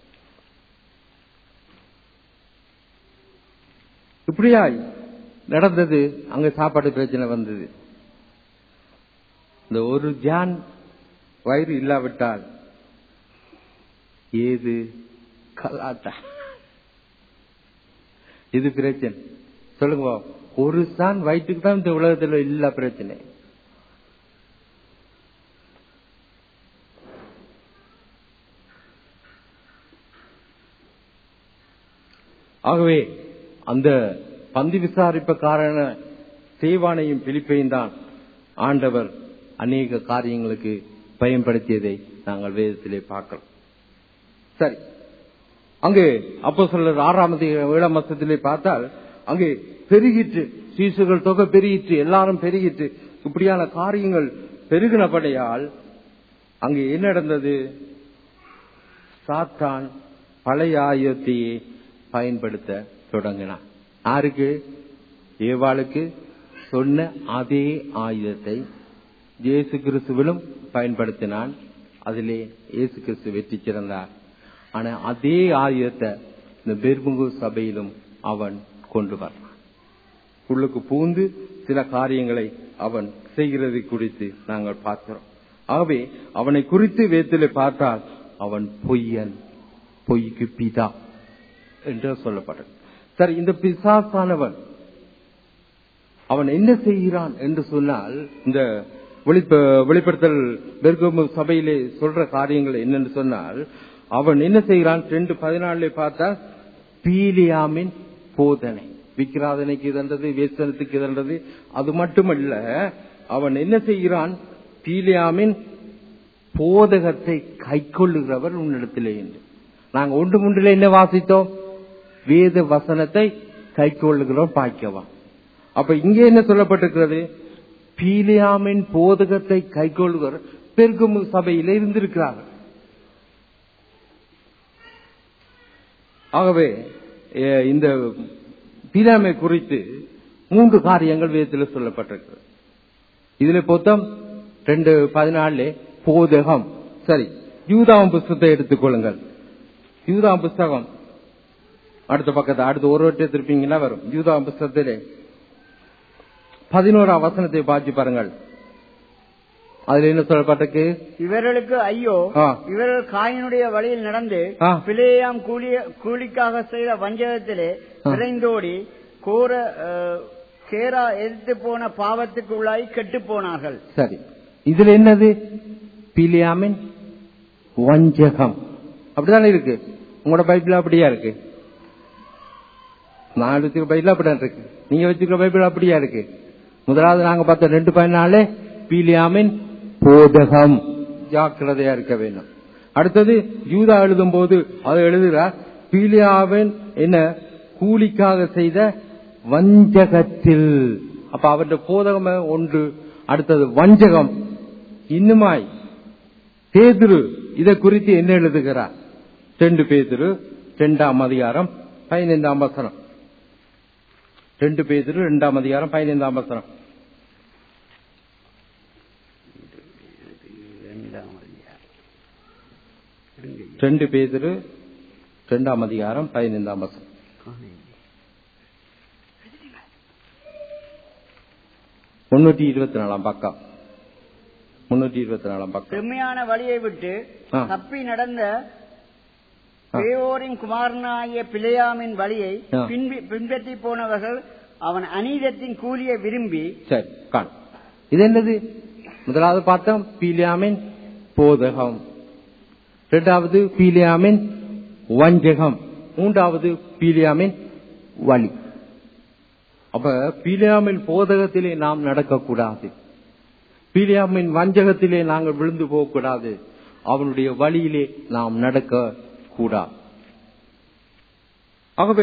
இப்படியா நடந்தது அங்க சாப்பாடு பிரச்சனை வந்தது இந்த ஒரு ஜான் வயிறு இல்லாவிட்டால் ஏது கலாட்டா இது பிரச்சனை சொல்லுங்க பாப்போம். ஒரு சான் வயிற்றுக்கு தான் இந்த உலகத்துல இல்ல பிரச்சனை ஆகவே அந்த பந்தி விசாரிப்புக்காரன சேவானையும் பிலிப்பையும் தான் ஆண்டவர் அநேக காரியங்களுக்கு பயன்படுத்தியதை நாங்கள் வேதத்திலே பார்க்கிறோம் சரி அங்கே அப்போ சொல்ற ஆறாமது ஏழாம் மாசத்திலே பார்த்தால் அங்கே பெருகிற்று சீசுகள் தொகை பெருகிற்று எல்லாரும் பெருகிற்று இப்படியான காரியங்கள் பெருகினபடியால் அங்கே என்ன நடந்தது சாத்தான் பழைய ஆயுதத்தையே பயன்படுத்த தொடங்கினான் யாருக்கு ஏவாளுக்கு சொன்ன அதே ஆயுதத்தை இயேசு கிறிஸ்துவிலும் பயன்படுத்தினான் அதிலே இயேசு கிறிஸ்து வெற்றி சிறந்தார் ஆனா அதே ஆயுதத்தை இந்த பெர்முகு சபையிலும் அவன் கொண்டு வர்றான் உள்ளுக்கு பூந்து சில காரியங்களை அவன் செய்கிறது குறித்து நாங்கள் பார்க்கிறோம் ஆகவே அவனை குறித்து வேத்திலே பார்த்தால் அவன் பொய்யன் பொய்க்கு பிதா என்று சொல்லப்பட்டது சரி இந்த பிசாசானவன் அவன் என்ன செய்கிறான் என்று சொன்னால் இந்த வெளிப்ப- வெளிப்படுத்தல் பெர்கமு சபையிலே சொல்ற காரியங்கள் என்னன்னு சொன்னால் அவன் என்ன செய்கிறான் ரெண்டு பதினாலுல பார்த்தா பீலியாமின் போதனை விக்கிராதனைக்கு இதன்றது வேசனத்துக்கு இதன்றது அது மட்டுமல்ல அவன் என்ன செய்கிறான் பீலியாமின் போதகத்தை கைக்கொள்ளுகிறவர் உன்னிடத்திலே என்று நாங்க ஒன்று முன்றில் என்ன வாசித்தோம் வேத வசனத்தை கைக்கொள்ளுகிறோம் பாய்க்கவா அப்ப இங்கே என்ன சொல்லப்பட்டிருக்கிறது பீலியாமின் போதகத்தை கைக்கொள்ளுகிற பெருகும் சபையில இருந்திருக்கிறார்கள் ஆகவே அஹ், இந்த பீலாமை குறித்து மூன்று காரியங்கள் வேதத்தில் சொல்லப்பட்டிருக்கிறது இதுல பொத்தம் ரெண்டு பதினாலு போதகம் சரி யூதாம் புஸ்தகத்தை எடுத்துக்கொள்ளுங்கள் யூதாம் புஸ்தகம் அடுத்த பக்கத்தை அடுத்த ஒரு வருஷம் திருப்பீங்கன்னா வரும் யூதாம் புஸ்தகத்திலே பதினோராம் வசனத்தை பாய்ச்சி பாருங்கள் அதுல என்ன சொல்லப்பட்டிருக்கு இவர்களுக்கு ஐயோ ஆ. இவர்கள் காயினுடைய வழியில் நடந்து ஆ. பிளேயாம் கூலிய கூலிக்காக செய்த வஞ்சகத்திலே ஆ. விரைந்தோடி கோர அஹ், கேரா எதிர்த்து போன பாவத்துக்கு உள்ளாய் கெட்டுப் போனார்கள் சரி இதுல என்னது பிலியாமின் வஞ்சகம் அப்படிதானே இருக்கு உங்களோட பைபிள் அப்படியா இருக்கு நான் வச்சுக்கிற பைபிள் அப்படிதான் இருக்கு நீங்க வச்சுக்கிற பைபிள் அப்படியா இருக்கு முதலாவது நாங்க பார்த்த ரெண்டு பதினாலு பீலியாமின் போதகம் ஜாக்கிரதையா இருக்க வேண்டும் அடுத்தது யூதா எழுதும் போது அதை எழுதுகிறார் பீலியாவின் என்ன கூலிக்காக செய்த வஞ்சகத்தில் அப்ப அவருடைய போதகம் ஒன்று அடுத்தது வஞ்சகம் இன்னுமாய் பேதுரு இதை குறித்து என்ன எழுதுகிறார் ரெண்டு பேதுரு இரண்டாம் அதிகாரம் பதினைந்தாம் வசனம் ரெண்டு பேதுரு இரண்டாம் அதிகாரம் பதினைந்தாம் வசனம் இரண்டாம் அதிகாரம். ரெண்டு பேதுரு இரண்டாம் அதிகாரம் பதினைந்தாம் வசனம் முன்னூற்றி இருபத்தி நாலாம் பக்கம் முன்னூற்றி இருபத்தி நாலாம் பக்கம் செம்மையான வழியை விட்டு ஆ. தப்பி நடந்த ஆ. பேயோரின் குமாரனாகிய பிழையாமின் வழியை ஆ. பின்பி- பின்பற்றி போனவர்கள் அவன் அநீதத்தின் கூலியை விரும்பி சரி காணும் இது என்னது முதலாவது பார்த்தோம் பீலியாமின் போதகம் இரண்டாவது பீலியாமின் வஞ்சகம் மூன்றாவது பீலியாமின் வழி அப்ப பீலியாமின் போதகத்திலே நாம் நடக்கக்கூடாது பீலியாமின் வஞ்சகத்திலே நாங்கள் விழுந்து போகக்கூடாது அவனுடைய வழியிலே நாம் நடக்க கூடாது ஆகவே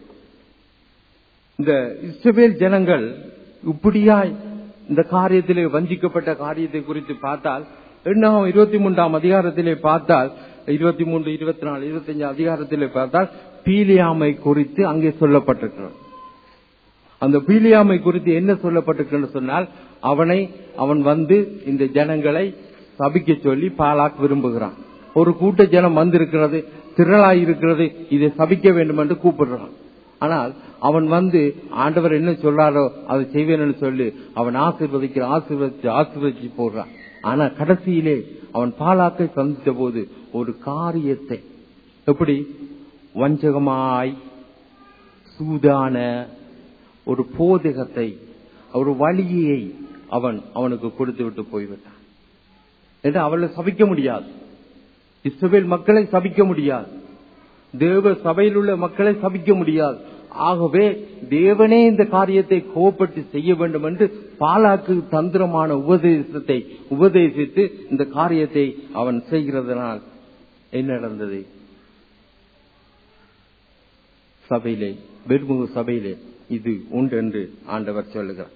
இந்த இஸ்ரவேல் ஜனங்கள் இப்படியாய் இந்த காரியத்திலே வஞ்சிக்கப்பட்ட காரியத்தை குறித்து பார்த்தால் எண்ணாம் இருபத்தி மூன்றாம் அதிகாரத்திலே பார்த்தால் இருபத்தி மூன்று இருபத்தி நாலு இருபத்தி அதிகாரத்திலே பார்த்தால் பீலியாமை குறித்து அங்கே சொல்லப்பட்டிருக்கிறது அந்த பீலியாமை குறித்து என்ன சொல்லப்பட்டிருக்கிறது சொன்னால் அவனை அவன் வந்து இந்த ஜனங்களை சபிக்க சொல்லி பாலாக் விரும்புகிறான் ஒரு கூட்ட ஜனம் வந்திருக்கிறது திரளாய் இருக்கிறது இதை சபிக்க வேண்டும் என்று கூப்பிடுறான் ஆனால் அவன் வந்து ஆண்டவர் என்ன சொல்றாரோ அதை செய்வேன்னு சொல்லி அவன் ஆசீர்வதிக்கிற ஆசீர்வதிச்சு ஆசீர்வதிச்சு போடுறான் ஆனா கடைசியிலே அவன் பாலாக்கை சந்தித்த போது ஒரு காரியத்தை எப்படி வஞ்சகமாய் சூதான ஒரு போதகத்தை ஒரு வழியை அவன் அவனுக்கு கொடுத்து விட்டு போய்விட்டான் என்று அவளை சபிக்க முடியாது இஸ்ரவேல் மக்களை சபிக்க முடியாது தேவ சபையில் உள்ள மக்களை சபிக்க முடியாது ஆகவே தேவனே இந்த காரியத்தை கோபப்பட்டு செய்ய வேண்டும் என்று பாலாக்கு தந்திரமான உபதேசத்தை உபதேசித்து இந்த காரியத்தை அவன் செய்கிறதனால் என்ன நடந்தது சபையிலே வெறுமுக சபையிலே இது உண்டு என்று ஆண்டவர் சொல்லுகிறார்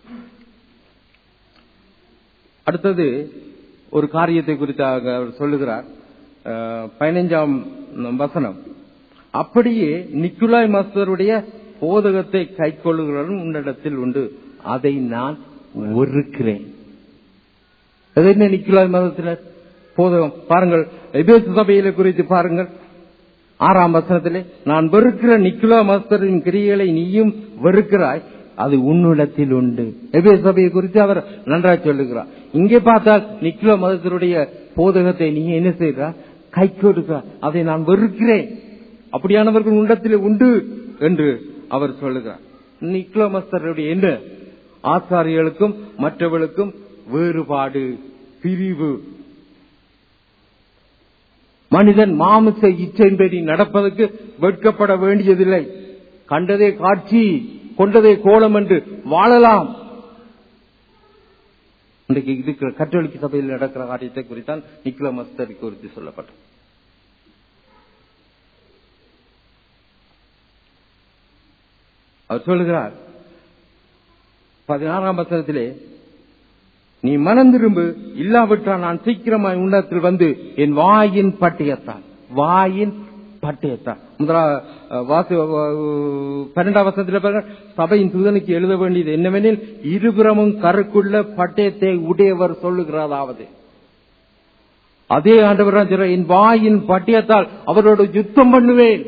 அடுத்தது ஒரு காரியத்தை குறித்து அவர் சொல்லுகிறார் அஹ், பதினைஞ்சாம் வசனம் அப்படியே நிக்குலாய் மாஸ்டருடைய போதகத்தை கை கொள்ளுகிறவன் உன்னிடத்தில் உண்டு அதை நான் வெறுக்கிறேன் அது என்ன நிக்குலாய் மதத்தினர் போதகம் பாருங்கள் எபேசு சபையில குறித்து பாருங்கள் ஆறாம் வசனத்திலே நான் வெறுக்கிற நிக்குலா மாஸ்டரின் கிரியைகளை நீயும் வெறுக்கிறாய் அது உன்னிடத்தில் உண்டு எபே சபையை குறித்து அவர் நன்றாய் சொல்லுகிறார் இங்கே பார்த்தால் நிக்குலா மதத்தினுடைய போதகத்தை நீ என்ன செய்கிறார் கை கொடுக்கிறார் அதை நான் வெறுக்கிறேன் அப்படியானவர்கள் உண்டத்திலே உண்டு என்று அவர் சொல்லுகிறார் நிக்குலா மாஸ்டருடைய என்ன ஆசாரியர்களுக்கும் மற்றவர்களுக்கும் வேறுபாடு பிரிவு மனிதன் மாமிச இச்சையின்படி நடப்பதற்கு வெட்கப்பட வேண்டியதில்லை கண்டதே காட்சி கொண்டதே கோலம் என்று வாழலாம் இன்றைக்கு இருக்கிற கத்தோலிக்க சபையில் நடக்கிற காரியத்தை குறித்தான் நிக்கல மஸ்தரி குறித்து சொல்லப்பட்டது அவர் சொல்லுகிறார் பதினாறாம் வசனத்திலே நீ மனம் திரும்பு இல்லாவிட்டால் நான் சீக்கிரமாய் உன்னத்தில் வந்து என் வாயின் பட்டயத்தான் வாயின் பட்டயத்தான் முதலா அஹ், வாசி அஹ், பன்னெண்டாம் வசனத்தில் பாருங்க சபையின் தூதனுக்கு எழுத வேண்டியது என்னவெனில் இருபுறமும் கருக்குள்ள பட்டயத்தை உடையவர் சொல்லுகிறதாவது அதே ஆண்டவர் தான் சொல்றார், என் வாயின் பட்டயத்தால் அவரோட யுத்தம் பண்ணுவேன்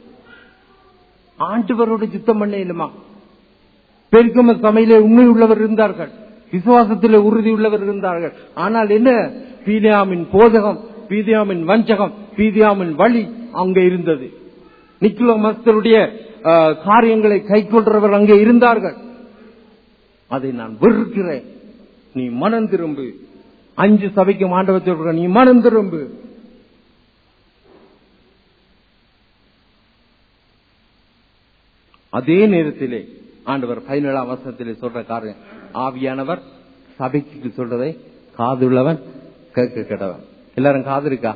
ஆண்டவரோட யுத்தம் பண்ண இல்லமா பெருக்கம சமையலே உண்மை உள்ளவர் இருந்தார்கள் விசுவாசத்திலே உறுதி உள்ளவர் இருந்தார்கள் ஆனால் என்ன பீதியாமின் போதகம் பீதியாமின் வஞ்சகம் பீதியாமின் வழி அங்கே இருந்தது நிக்குலோ மஸ்தருடைய அஹ், காரியங்களை கைக்கொள்றவர் அங்கே இருந்தார்கள் அதை நான் வெறுக்கிறேன் நீ மனம் திரும்பு அஞ்சு சபைக்கு ஆண்டவர் சொல்ற நீ மனம் திரும்பு அதே நேரத்திலே ஆண்டவர் பதினேழாம் வருஷத்திலே சொல்ற காரியம் ஆவியானவர் சபைக்கு சொல்றதை காதுள்ளவன் கேட்க கடவன் எல்லாரும் காது இருக்கா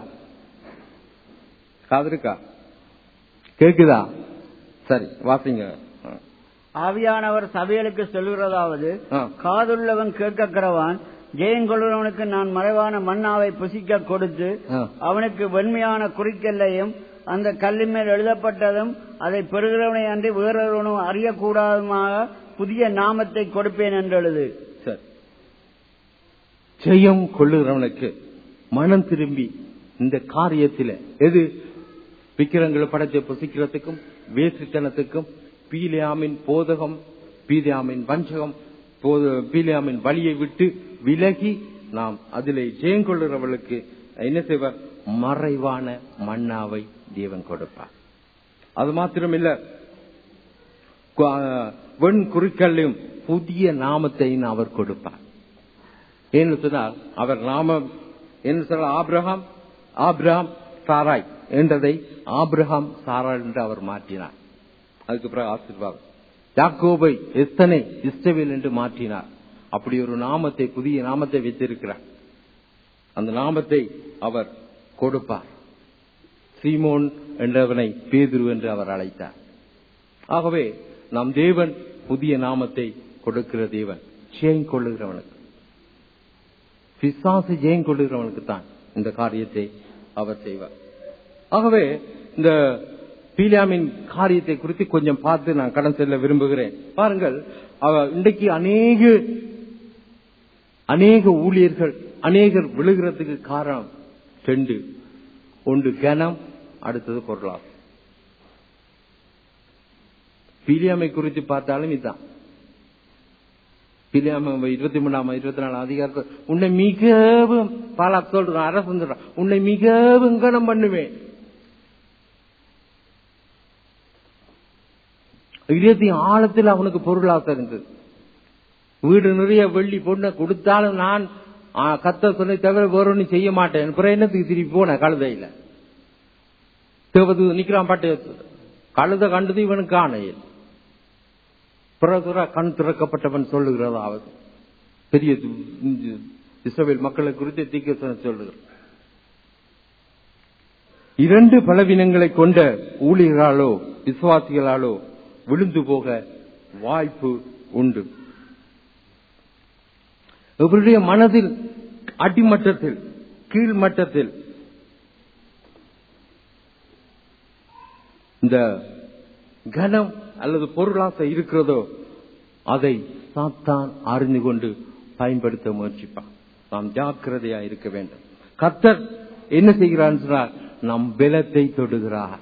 காது இருக்கா கேக்குதா சரி வாசிங்க ஆ. ஆவியானவர் சபைகளுக்கு சொல்கிறதாவது ஆ. காதுள்ளவன் கேட்க கடவான் ஜெயங்கொள்ளுவனுக்கு நான் மறைவான மன்னாவை புசிக்க கொடுத்து ஆ. அவனுக்கு வெண்மையான குறிக்கல்லையும் அந்த கல்லின் மேல் எழுதப்பட்டதும் அதை பெறுகிறவனை அன்றி வேறொருவனும் அறியக்கூடாதுமாக புதிய நாமத்தை கொடுப்பேன் என்று எழுது சரி ஜெயம் கொள்ளுகிறவனுக்கு மனம் திரும்பி இந்த காரியத்தில எது விக்கிரங்களை படைத்தை புசிக்கிறதுக்கும் வேசித்தனத்துக்கும் பீலியாமின் போதகம் பீலியாமின் வஞ்சகம் போத- பீலியாமின் வழியை விட்டு விலகி நாம் அதிலே ஜெயம் கொள்ளுகிறவர்களுக்கு என்ன செய்வார் மறைவான மன்னாவை தேவன் கொடுப்பார் அது மாத்திரமில்ல கு- வெண் குறுக்கல்லையும் புதிய நாமத்தையும் அவர் கொடுப்பார் ஏன்னு சொன்னால் அவர் நாமம் என்ன சொல்ல ஆபிரகாம் ஆபிரகாம் சாராய் என்றதை ஆபிரகாம் சாராய் என்று அவர் மாற்றினார் அதுக்கு பிறகு ஆசீர்வாதம் யாக்கோபை எத்தனை இஸ்டவேல் என்று மாற்றினார் அப்படி ஒரு நாமத்தை புதிய நாமத்தை வைத்திருக்கிறார் அந்த நாமத்தை அவர் கொடுப்பார் சீமோன் என்றவனை பேதுரு என்று அவர் அழைத்தார் ஆகவே நம் தேவன் புதிய நாமத்தை கொடுக்கிற தேவன் ஜெயம் கொள்ளுகிறவனுக்கு பிசாசு ஜெயம் கொள்ளுகிறவனுக்கு தான் இந்த காரியத்தை அவர் செய்வார் ஆகவே இந்த பீலியாமின் காரியத்தை குறித்து கொஞ்சம் பார்த்து நான் கடன் செல்ல விரும்புகிறேன் பாருங்கள் அவ இன்றைக்கு அநேக அநேக ஊழியர்கள் அநேகர் விழுகிறதுக்கு காரணம் ரெண்டு ஒன்று கனம் அடுத்தது பொருளாதாரம் பீலியாமை குறித்து பார்த்தாலும் இதுதான் பிலியாம இருபத்தி மூணாம் இருபத்தி நாலாம் அதிகாரத்தில் உன்னை மிகவும் பாலா சொல்றான் அரசு சொல்றான் உன்னை மிகவும் கனம் பண்ணுவேன் இதயத்தின் ஆழத்தில் அவனுக்கு பொருளாசை இருந்தது வீடு நிறைய வெள்ளி பொண்ணை கொடுத்தாலும் நான் ஆ, கத்த சொன்னை தவிர வேற ஒன்றும் செய்ய மாட்டேன் அப்புறம் என்னத்துக்கு திருப்பி போனேன் கழுதையில தேவது நிக்கிறான் பாட்டு கழுதை கண்டது இவனுக்கு காணையில் பிறகுற கண் திறக்கப்பட்டவன் சொல்லுகிறதாவது பெரிய து- இஸ்ரவேல் மக்களை குறித்து தீர்க்கதரிசனம் சொல்லுகிறார் இரண்டு பலவீனங்களை கொண்ட ஊழியர்களாலோ விசுவாசிகளாலோ விழுந்து போக வாய்ப்பு உண்டு இவருடைய மனதில் அடிமட்டத்தில் கீழ்மட்டத்தில் இந்த கனம் அல்லது பொருளாசை இருக்கிறதோ அதை சாத்தான் அறிந்து கொண்டு பயன்படுத்த முயற்சிப்பான் நாம் ஜாக்கிரதையா இருக்க வேண்டும் கர்த்தர் என்ன செய்கிறார் சொன்னால் நம் பலத்தை தொடுகிறார்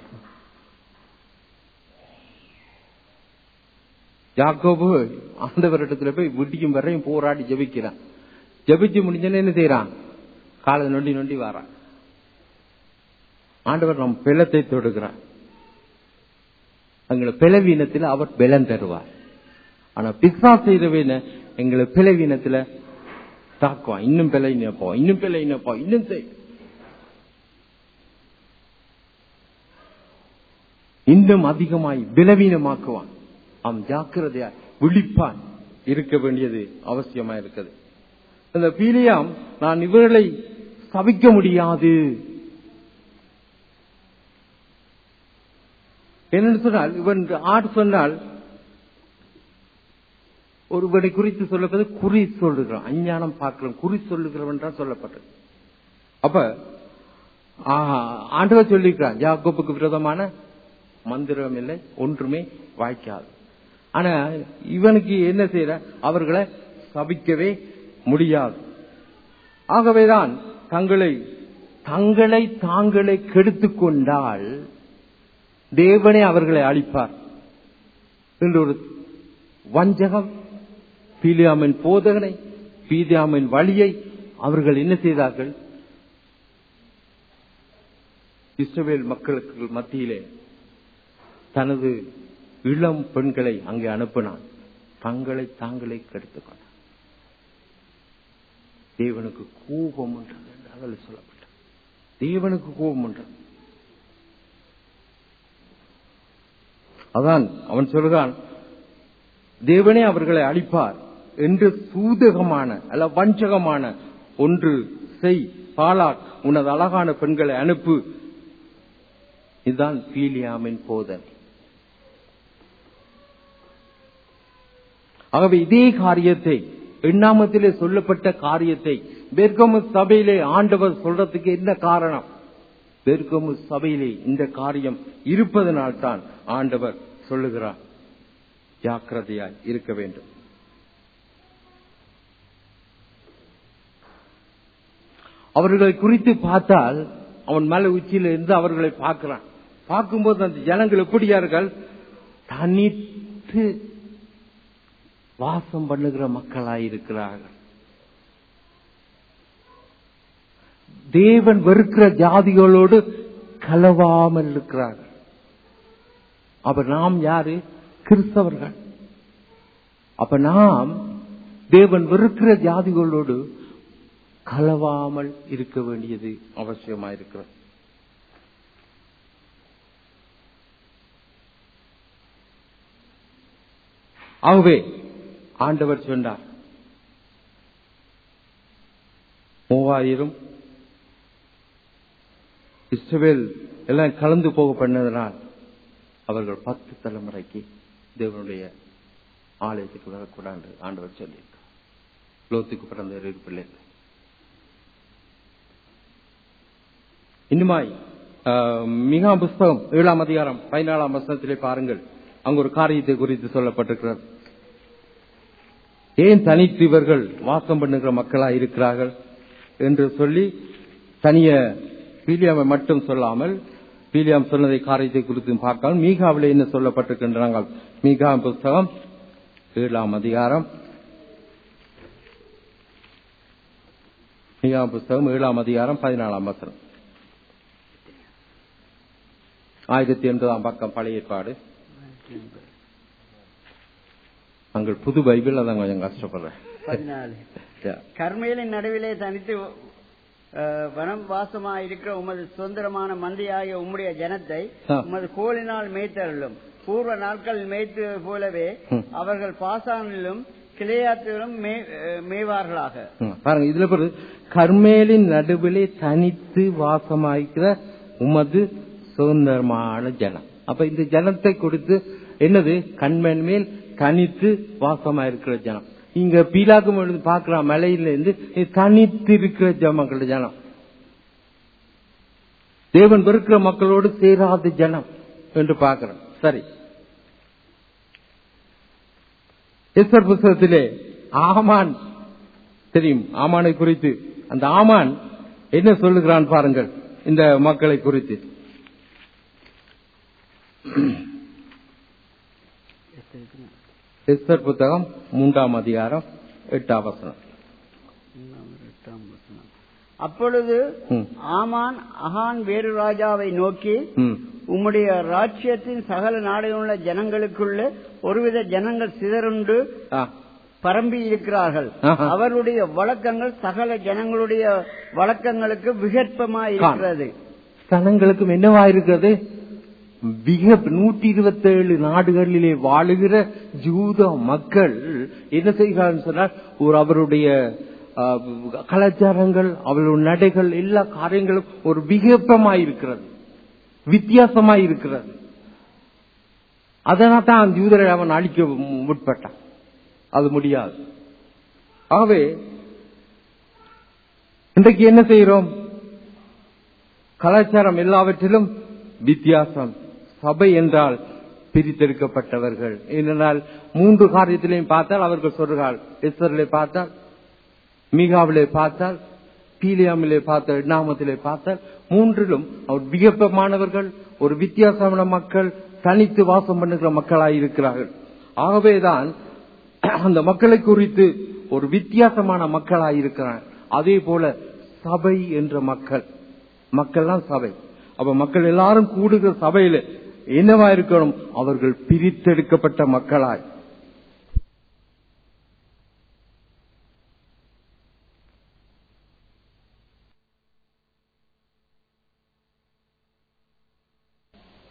யாக்கோபு ஆண்டவரிடத்துல போய் விடியும் வரையும் போராடி ஜெபிக்கிறான் ஜெபிச்சு முடிஞ்சோன்னு என்ன செய்யறான் காலை நொண்டி நொண்டி வாரான் ஆண்டவர் நம் பலத்தை தொடுகிறார் எங்களை பிளவீனத்தில் அவர் பலம் தருவார் ஆனா பிக்ஸா செய்தவன எங்களை பிளவீனத்துல தாக்குவான் இன்னும் பிழை நினைப்போம் இன்னும் பிழை நினைப்போம் இன்னும் செய் இன்னும் அதிகமாய் பலவீனமாக்குவான் அவன் ஜாக்கிரதையா விழிப்பான் இருக்க வேண்டியது அவசியமா இருக்குது இந்த பீலியாம் நான் இவர்களை சபிக்க முடியாது என்னன்னு சொன்னால் இவன் ஆடு சொன்னால் ஒருவனை குறித்து சொல்லப்பது குறி சொல்லுகிறான் அஞ்ஞானம் பார்க்கிறோம் குறி சொல்லுகிறவன் தான் சொல்லப்பட்டது அப்ப ஆ, ஆண்டவர் சொல்லியிருக்கிறான் யாக்கோப்புக்கு விரோதமான மந்திரம் இல்லை ஒன்றுமே வாய்க்காது ஆனா இவனுக்கு என்ன செய்யற அவர்களை சபிக்கவே முடியாது ஆகவேதான் தங்களை தங்களை தாங்களே கெடுத்துக் கொண்டால் தேவனே அவர்களை அழிப்பார் என்று ஒரு வஞ்சகம் பீலியாமின் போதகனை பீலியாமின் வழியை அவர்கள் என்ன செய்தார்கள் இஸ்ரவேல் மக்களுக்கு மத்தியிலே தனது இளம் பெண்களை அங்கே அனுப்பினான் தங்களை தாங்களே கெடுத்துக் கொண்டார் தேவனுக்கு கோபம் உண்டது என்று அதில் சொல்லப்பட்டது தேவனுக்கு கோபம் உண்டது அதான் அவன் சொல்கிறான் தேவனே அவர்களை அழிப்பார் என்று சூதகமான அல்ல வஞ்சகமான ஒன்று செய் பாலாக் உனது அழகான பெண்களை அனுப்பு இதுதான் பீலியாமின் போதனை ஆகவே இதே காரியத்தை எண்ணாமத்திலே சொல்லப்பட்ட காரியத்தை பெர்கமு சபையிலே ஆண்டவர் சொல்றதுக்கு என்ன காரணம் பெர்கமு சபையிலே இந்த காரியம் இருப்பதனால் தான் ஆண்டவர் சொல்லுகிறார் ஜாக்கிரதையாய் இருக்க வேண்டும் அவர்களை குறித்து பார்த்தால் அவன் மலை உச்சியில இருந்து அவர்களை பார்க்கிறான் பார்க்கும்போது அந்த ஜனங்கள் எப்படியார்கள் தனித்து வாசம் பண்ணுகிற மக்களாயிருக்கிறார்கள் தேவன் வெறுக்கிற ஜாதிகளோடு கலவாமல் இருக்கிறார்கள் அப்ப நாம் யாரு கிறிஸ்தவர்கள் அப்ப நாம் தேவன் வெறுக்கிற ஜாதிகளோடு கலவாமல் இருக்க வேண்டியது அவசியமாயிருக்கிறது ஆகவே ஆண்டவர் சொன்னார் மூவாயிரம் இஸ்ரவேல் எல்லாம் கலந்து போக பண்ணதனால் அவர்கள் பத்து தலைமுறைக்கு தேவனுடைய ஆலயத்துக்கு வரக்கூடாது ஆண்டவர் சொல்லியிருக்கார் லோத்துக்கு பிறந்த இரு பிள்ளைகள் இன்னுமாய் மிகா புஸ்தகம் ஏழாம் அதிகாரம் பதினாலாம் வசனத்திலே பாருங்கள் அங்கு ஒரு காரியத்தை குறித்து சொல்லப்பட்டிருக்கிறது ஏன் தனித்து இவர்கள் வாசம் பண்ணுகிற மக்களா இருக்கிறார்கள் என்று சொல்லி தனிய பீலியாமை மட்டும் சொல்லாமல் பீலியாம் சொன்னதை காரியத்தை குறித்து பார்க்காமல் மீகாவிலே என்ன சொல்லப்பட்டிருக்கின்றாங்க மீகா புஸ்தகம் ஏழாம் அதிகாரம் மீகா புஸ்தகம் ஏழாம் அதிகாரம் பதினாலாம் வசனம் ஆயிரத்தி எண்பதாம் பக்கம் பழைய ஏற்பாடு அங்கள் புது பைபிள் அதான் கொஞ்சம் கஷ்டப்படுறேன் பதினாலு கர்மேலின் நடுவிலே தனித்து அஹ், வனம் வாசமாயிருக்கிற உமது சுதந்திரமான மந்தியாகிய உம்முடைய ஜனத்தை ஆ. உமது கோலினால் மேய்த்தருளும் பூர்வ நாட்களில் மேய்த்தது போலவே ம். அவர்கள் பாசானிலும் கிளையாத்திலும் மே- அஹ், மேய்வார்களாக ம், பாருங்க இதுல பாரு கர்மேலின் நடுவிலே தனித்து வாசமாய்க்கிற உமது சுதந்திரமான ஜனம் அப்ப இந்த ஜனத்தை கொடுத்து என்னது கண்மன் மேல் தனித்து வாசமாயிருக்கிற ஜனம் இங்க பீலாக்கும் பொழுது பார்க்கலாம் மலையில இருந்து இது தனித்து இருக்கிற ஜனங்கள் ஜனம் தேவன் வெறுக்கிற மக்களோடு சேராத ஜனம் என்று பார்க்கிறோம் சரி எஸ்வர் புஸ்தகத்திலே ஆமான் தெரியும் ஆமானை குறித்து அந்த ஆமான் என்ன சொல்லுகிறான் பாருங்கள் இந்த மக்களை குறித்து எஸ்தர் புத்தகம் மூன்றாம் அதிகாரம் எட்டாம் வசனம் அப்பொழுது ம். ஆமான் அகான் வேறு ராஜாவை நோக்கி ம். உம்முடைய ராஜ்யத்தின் சகல நாடுகளுள்ள ஜனங்களுக்குள்ள ஒருவித ஜனங்கள் சிதறுண்டு ஆ, பரம்பி இருக்கிறார்கள் ஆஹா. அவருடைய வழக்கங்கள் சகல ஜனங்களுடைய வழக்கங்களுக்கு விகற்பமாய் இருக்கிறது ஸ்தலங்களுக்கும் என்னவா இருக்கிறது மிக நூற்றி இருபத்தி ஏழு நாடுகளிலே வாழுகிற ஜூத மக்கள் என்ன செய்கிறார்கள் சொன்னால் ஒரு அவருடைய ஆ, கலாச்சாரங்கள் அவர்களுடைய நடைகள் எல்லா காரியங்களும் ஒரு விகப்பமாய் இருக்கிறது வித்தியாசமாய் இருக்கிறது அதனால் தான் அந்த யூதரை அவன் அழிக்க முற்பட்டான் அது முடியாது ஆகவே இன்றைக்கு என்ன செய்கிறோம் கலாச்சாரம் எல்லாவற்றிலும் வித்தியாசம் சபை என்றால் பிரித்தெடுக்கப்பட்டவர்கள் ஏனென்றால் மூன்று காரியத்திலையும் பார்த்தால் அவர்கள் சொல்கிறார்கள் எஸ்வரிலே பார்த்தால் மீகாவிலே பார்த்தால் பீலியாமிலே பார்த்தால் எண்ணாமத்திலே பார்த்தால் மூன்றிலும் அவர் விகப்பமானவர்கள் ஒரு வித்தியாசமான மக்கள் தனித்து வாசம் பண்ணுகிற மக்களாய் இருக்கிறார்கள் ஆகவேதான் அந்த மக்களை குறித்து ஒரு வித்தியாசமான மக்களாய் இருக்கிறார் அதே போல சபை என்ற மக்கள் மக்கள்லாம் சபை அப்ப மக்கள் எல்லாரும் கூடுகிற சபையில என்னவா இருக்கணும் அவர்கள் பிரித்தெடுக்கப்பட்ட மக்களாய்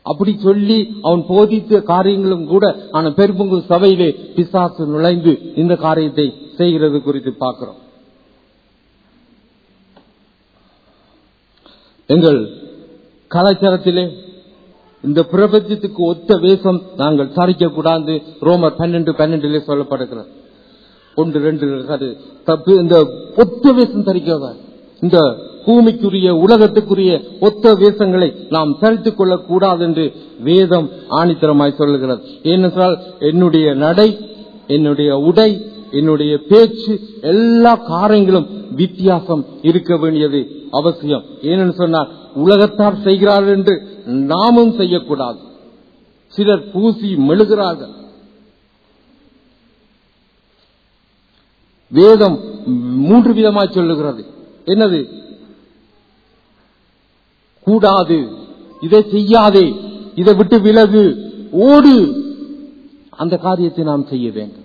அப்படி சொல்லி அவன் போதித்த காரியங்களும் கூட ஆன பெரும்பங்கு சபையிலே பிசாசு நுழைந்து இந்த காரியத்தை செய்கிறது குறித்து பார்க்கிறோம் எங்கள் கலாச்சாரத்திலே இந்த பிரபஞ்சத்துக்கு ஒத்த வேஷம் நாங்கள் தரிக்க கூடாது ரோமர் பன்னெண்டு பன்னெண்டிலே சொல்லப்படுகிறது ஒன்று ரெண்டு அது தப்பு இந்த ஒத்த வேஷம் தரிக்க இந்த பூமிக்குரிய உலகத்துக்குரிய ஒத்த வேஷங்களை நாம் தரித்துக் கொள்ளக் கூடாது என்று வேதம் ஆணித்தரமாய் சொல்லுகிறது ஏனென்றால் என்னுடைய நடை என்னுடைய உடை என்னுடைய பேச்சு எல்லா காரியங்களும் வித்தியாசம் இருக்க வேண்டியது அவசியம் ஏனென்று சொன்னால் உலகத்தார் செய்கிறார்கள் என்று நாமும் செய்யக்கூடாது சிலர் பூசி மெழுகிறார்கள் வேதம் மூன்று விதமாய் சொல்லுகிறது என்னது கூடாது இதை செய்யாதே இதை விட்டு விலகு ஓடு அந்த காரியத்தை நாம் செய்ய வேண்டும்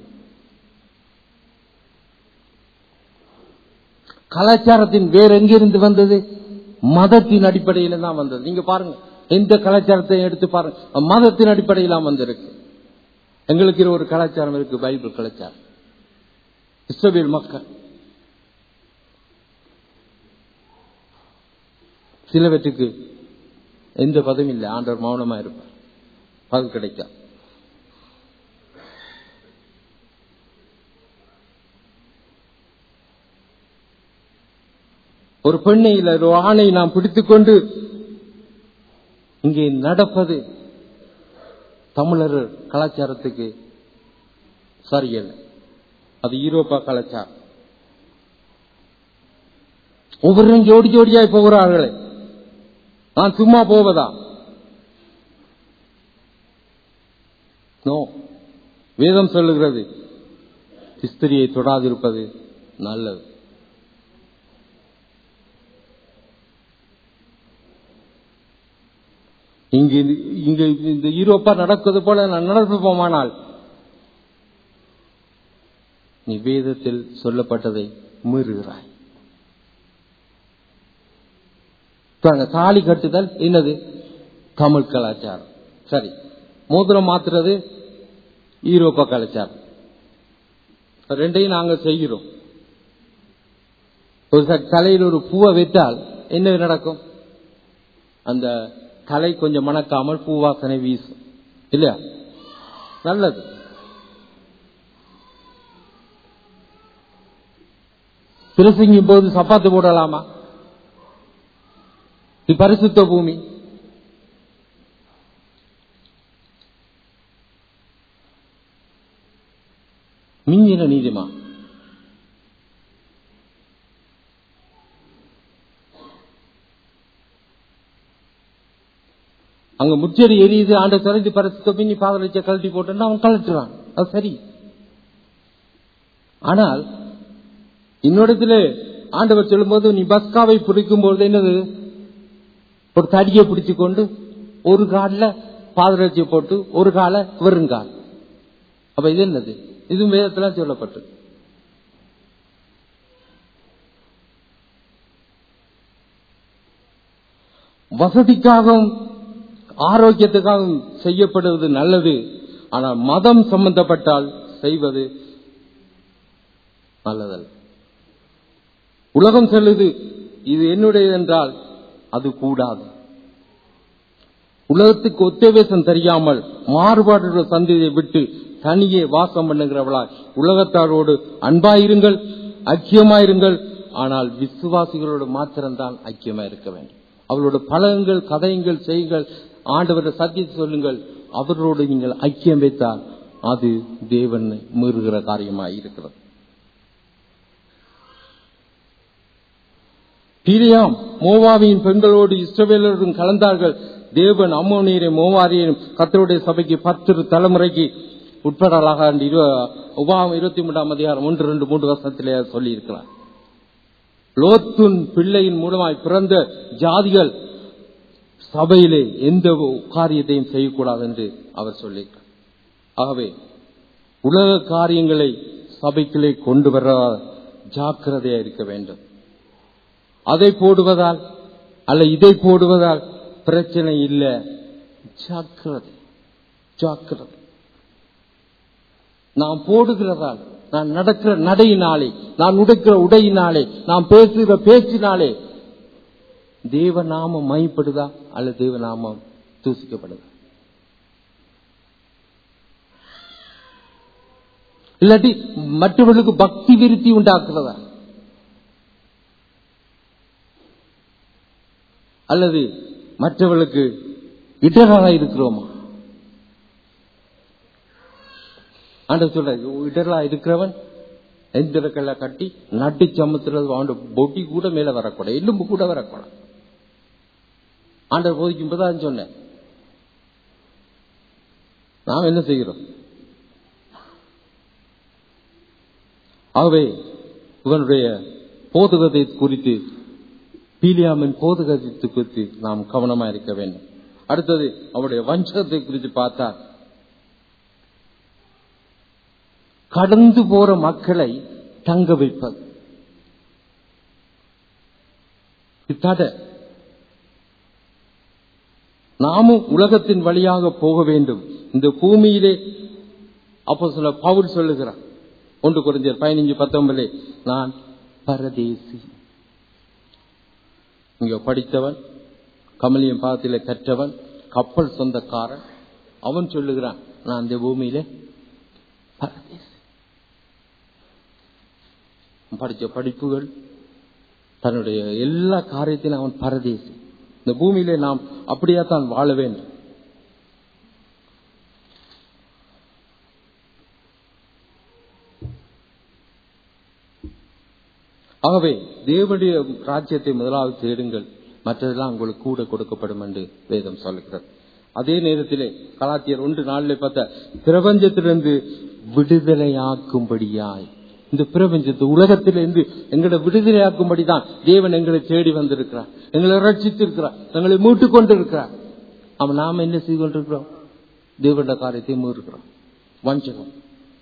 கலாச்சாரத்தின் வேற எங்கிருந்து வந்தது மதத்தின் அடிப்படையில தான் வந்தது நீங்க பாருங்க எந்த கலாச்சாரத்தை எடுத்து பாருங்க மதத்தின் அடிப்படையில் வந்திருக்கு எங்களுக்கு ஒரு கலாச்சாரம் இருக்கு பைபிள் கலாச்சாரம் இஸ்ரவேல் மக்கள் சிலவற்றுக்கு எந்த பதம் இல்லை ஆண்டவர் மௌனமா இருப்பார் பதில் கிடைக்கும் ஒரு பெண்ணை இல்லை ஒரு ஆணை நாம் பிடித்துக்கொண்டு இங்கே நடப்பது தமிழர் கலாச்சாரத்துக்கு சரியல்ல அது யூரோப்பா கலாச்சாரம் ஒவ்வொருவரும் ஜோடி ஜோடியாய் போகிறார்களே நான் சும்மா போவதா நோ வேதம் சொல்லுகிறது ஸ்திரியை தொடாதிருப்பது நல்லது இங்கு இங்கு இந்த யூரோப்பா நடக்கிறது போல நான் நடப்போமானால் நீ வேதத்தில் சொல்லப்பட்டதை மீறுகிறாய் தாலி கட்டுதல் என்னது தமிழ் கலாச்சாரம் சரி மோதிரம் மாத்துறது யூரோப்பா கலாச்சாரம் ரெண்டையும் நாங்க செய்கிறோம் ஒரு தலையில் ஒரு பூவை வைத்தால் என்ன நடக்கும் அந்த தலை கொஞ்சம் மணக்காமல் பூவாசனை வீசும் இல்லையா நல்லது பிரசங்கும் போது சப்பாத்து போடலாமா இது பரிசுத்த பூமி மிஞ்சின நீதிமா அங்க முச்சடி எரியுது ஆண்ட திறந்து பரிசுத்த பின்னி பாதலிச்ச கழட்டி போட்டோன்னா அவன் கழட்டுறான் அது சரி ஆனால் இன்னொடத்துல ஆண்டவர் சொல்லும்போது நீ பஸ்காவை பிடிக்கும் பொழுது என்னது ஒரு தடியை பிடிச்சு கொண்டு ஒரு காலில் பாதரட்சியை போட்டு ஒரு கால வெறுங்கால் அப்ப இது என்னது இது வேதத்துல சொல்லப்பட்டு வசதிக்காகவும் ஆரோக்கியத்துக்காகவும் செய்யப்படுவது நல்லது ஆனால் மதம் சம்பந்தப்பட்டால் செய்வது நல்லதல்ல உலகம் சொல்லுது இது என்னுடையது என்றால் அது கூடாது உலகத்துக்கு ஒத்தவேசம் தெரியாமல் மாறுபாடுள்ள சந்தையை விட்டு தனியே வாசம் பண்ணுகிறவளாய் உலகத்தாரோடு அன்பாயிருங்கள் ஐக்கியமாயிருங்கள் ஆனால் விசுவாசிகளோடு மாத்திரம்தான் ஐக்கியமா இருக்க வேண்டும் அவளோட பழகங்கள் கதையுங்கள் செய்யுங்கள் ஆண்டவர சத்தியத்தை சொல்லுங்கள் அவர்களோடு நீங்கள் ஐக்கியம் வைத்தால் அது தேவனை மீறுகிற காரியமாய் இருக்கிறது தீரியாம் மோவாவியின் பெண்களோடு இஸ்ரவேலருடன் கலந்தார்கள் தேவன் அம்மோனியரை மோவாரியையும் கத்தருடைய சபைக்கு பத்து தலைமுறைக்கு உட்படலாக உபாம் இருபத்தி மூன்றாம் அதிகாரம் ஒன்று ரெண்டு மூன்று வருஷத்திலே சொல்லி இருக்கிறார் லோத்துன் பிள்ளையின் மூலமாய் பிறந்த ஜாதிகள் சபையிலே எந்த காரியத்தையும் செய்யக்கூடாது என்று அவர் சொல்லியிருக்கிறார் ஆகவே உலக காரியங்களை சபைக்குள்ளே கொண்டு வர ஜாக்கிரதையா இருக்க வேண்டும் அதை போடுவதால் அல்ல இதை போடுவதால் பிரச்சனை இல்லை ஜாக்கிரதை ஜாக்கிரதை நான் போடுகிறதால் நான் நடக்கிற நடையினாலே நான் உடுக்கிற உடையினாலே நான் பேசுகிற பேச்சினாலே தேவநாமம் மைப்படுதா அல்லது தேவநாமம் தூசிக்கப்படுதா இல்லாட்டி மற்றவர்களுக்கு பக்தி விருத்தி உண்டாக்குறதா அல்லது மற்றவர்களுக்கு இடராக இருக்கிறோமா ஆண்டவர் சொல்ற இடரலா இருக்கிறவன் எந்திரக்கல்ல கட்டி நட்டு சமுத்துறது அவன் பொட்டி கூட மேல வரக்கூடாது எலும்பு கூட வரக்கூடாது ஆண்டவர் போதிக்கும் போது சொன்னேன் நாம் என்ன செய்கிறோம் ஆகவே இவனுடைய போதகத்தை குறித்து பீலியாமின் போதகத்தை குறித்து நாம் கவனமா இருக்க வேண்டும் அடுத்தது அவருடைய வஞ்சகத்தை குறித்து பார்த்தா கடந்து போற மக்களை தங்க வைப்பது தடை நாமும் உலகத்தின் வழியாக போக வேண்டும் இந்த பூமியிலே அப்போ சொல்ல பவுல் சொல்லுகிறார் ஒன்று குறைஞ்சர் பதினஞ்சு பத்தொன்பது நான் பரதேசி இங்க படித்தவன் கமலியம் பாகத்தில் கற்றவன் கப்பல் சொந்தக்காரன் அவன் சொல்லுகிறான் நான் இந்த பூமியிலே பரதேசி படித்த படிப்புகள் தன்னுடைய எல்லா காரியத்திலும் அவன் பரதேசி இந்த பூமியிலே நாம் அப்படியா தான் வாழ வேண்டும் ஆகவே தேவனுடைய ராஜ்யத்தை முதலாவது தேடுங்கள் மற்றதெல்லாம் உங்களுக்கு கூட கொடுக்கப்படும் என்று வேதம் சொல்லுகிறது அதே நேரத்திலே கலாத்தியர் ஒன்று நாளில் பார்த்த பிரபஞ்சத்திலிருந்து விடுதலையாக்கும்படியாய் இந்த பிரபஞ்சத்தை உலகத்திலிருந்து எங்களை விடுதலையாக்கும்படிதான் தேவன் எங்களை தேடி வந்திருக்கிறார் எங்களை ரட்சித்திருக்கிறார் எங்களை மீட்டுக் கொண்டிருக்கிறார் அவன் நாம என்ன செய்து கொண்டிருக்கிறோம் தேவனுடைய காரியத்தை மீறுகிறோம் வஞ்சகம்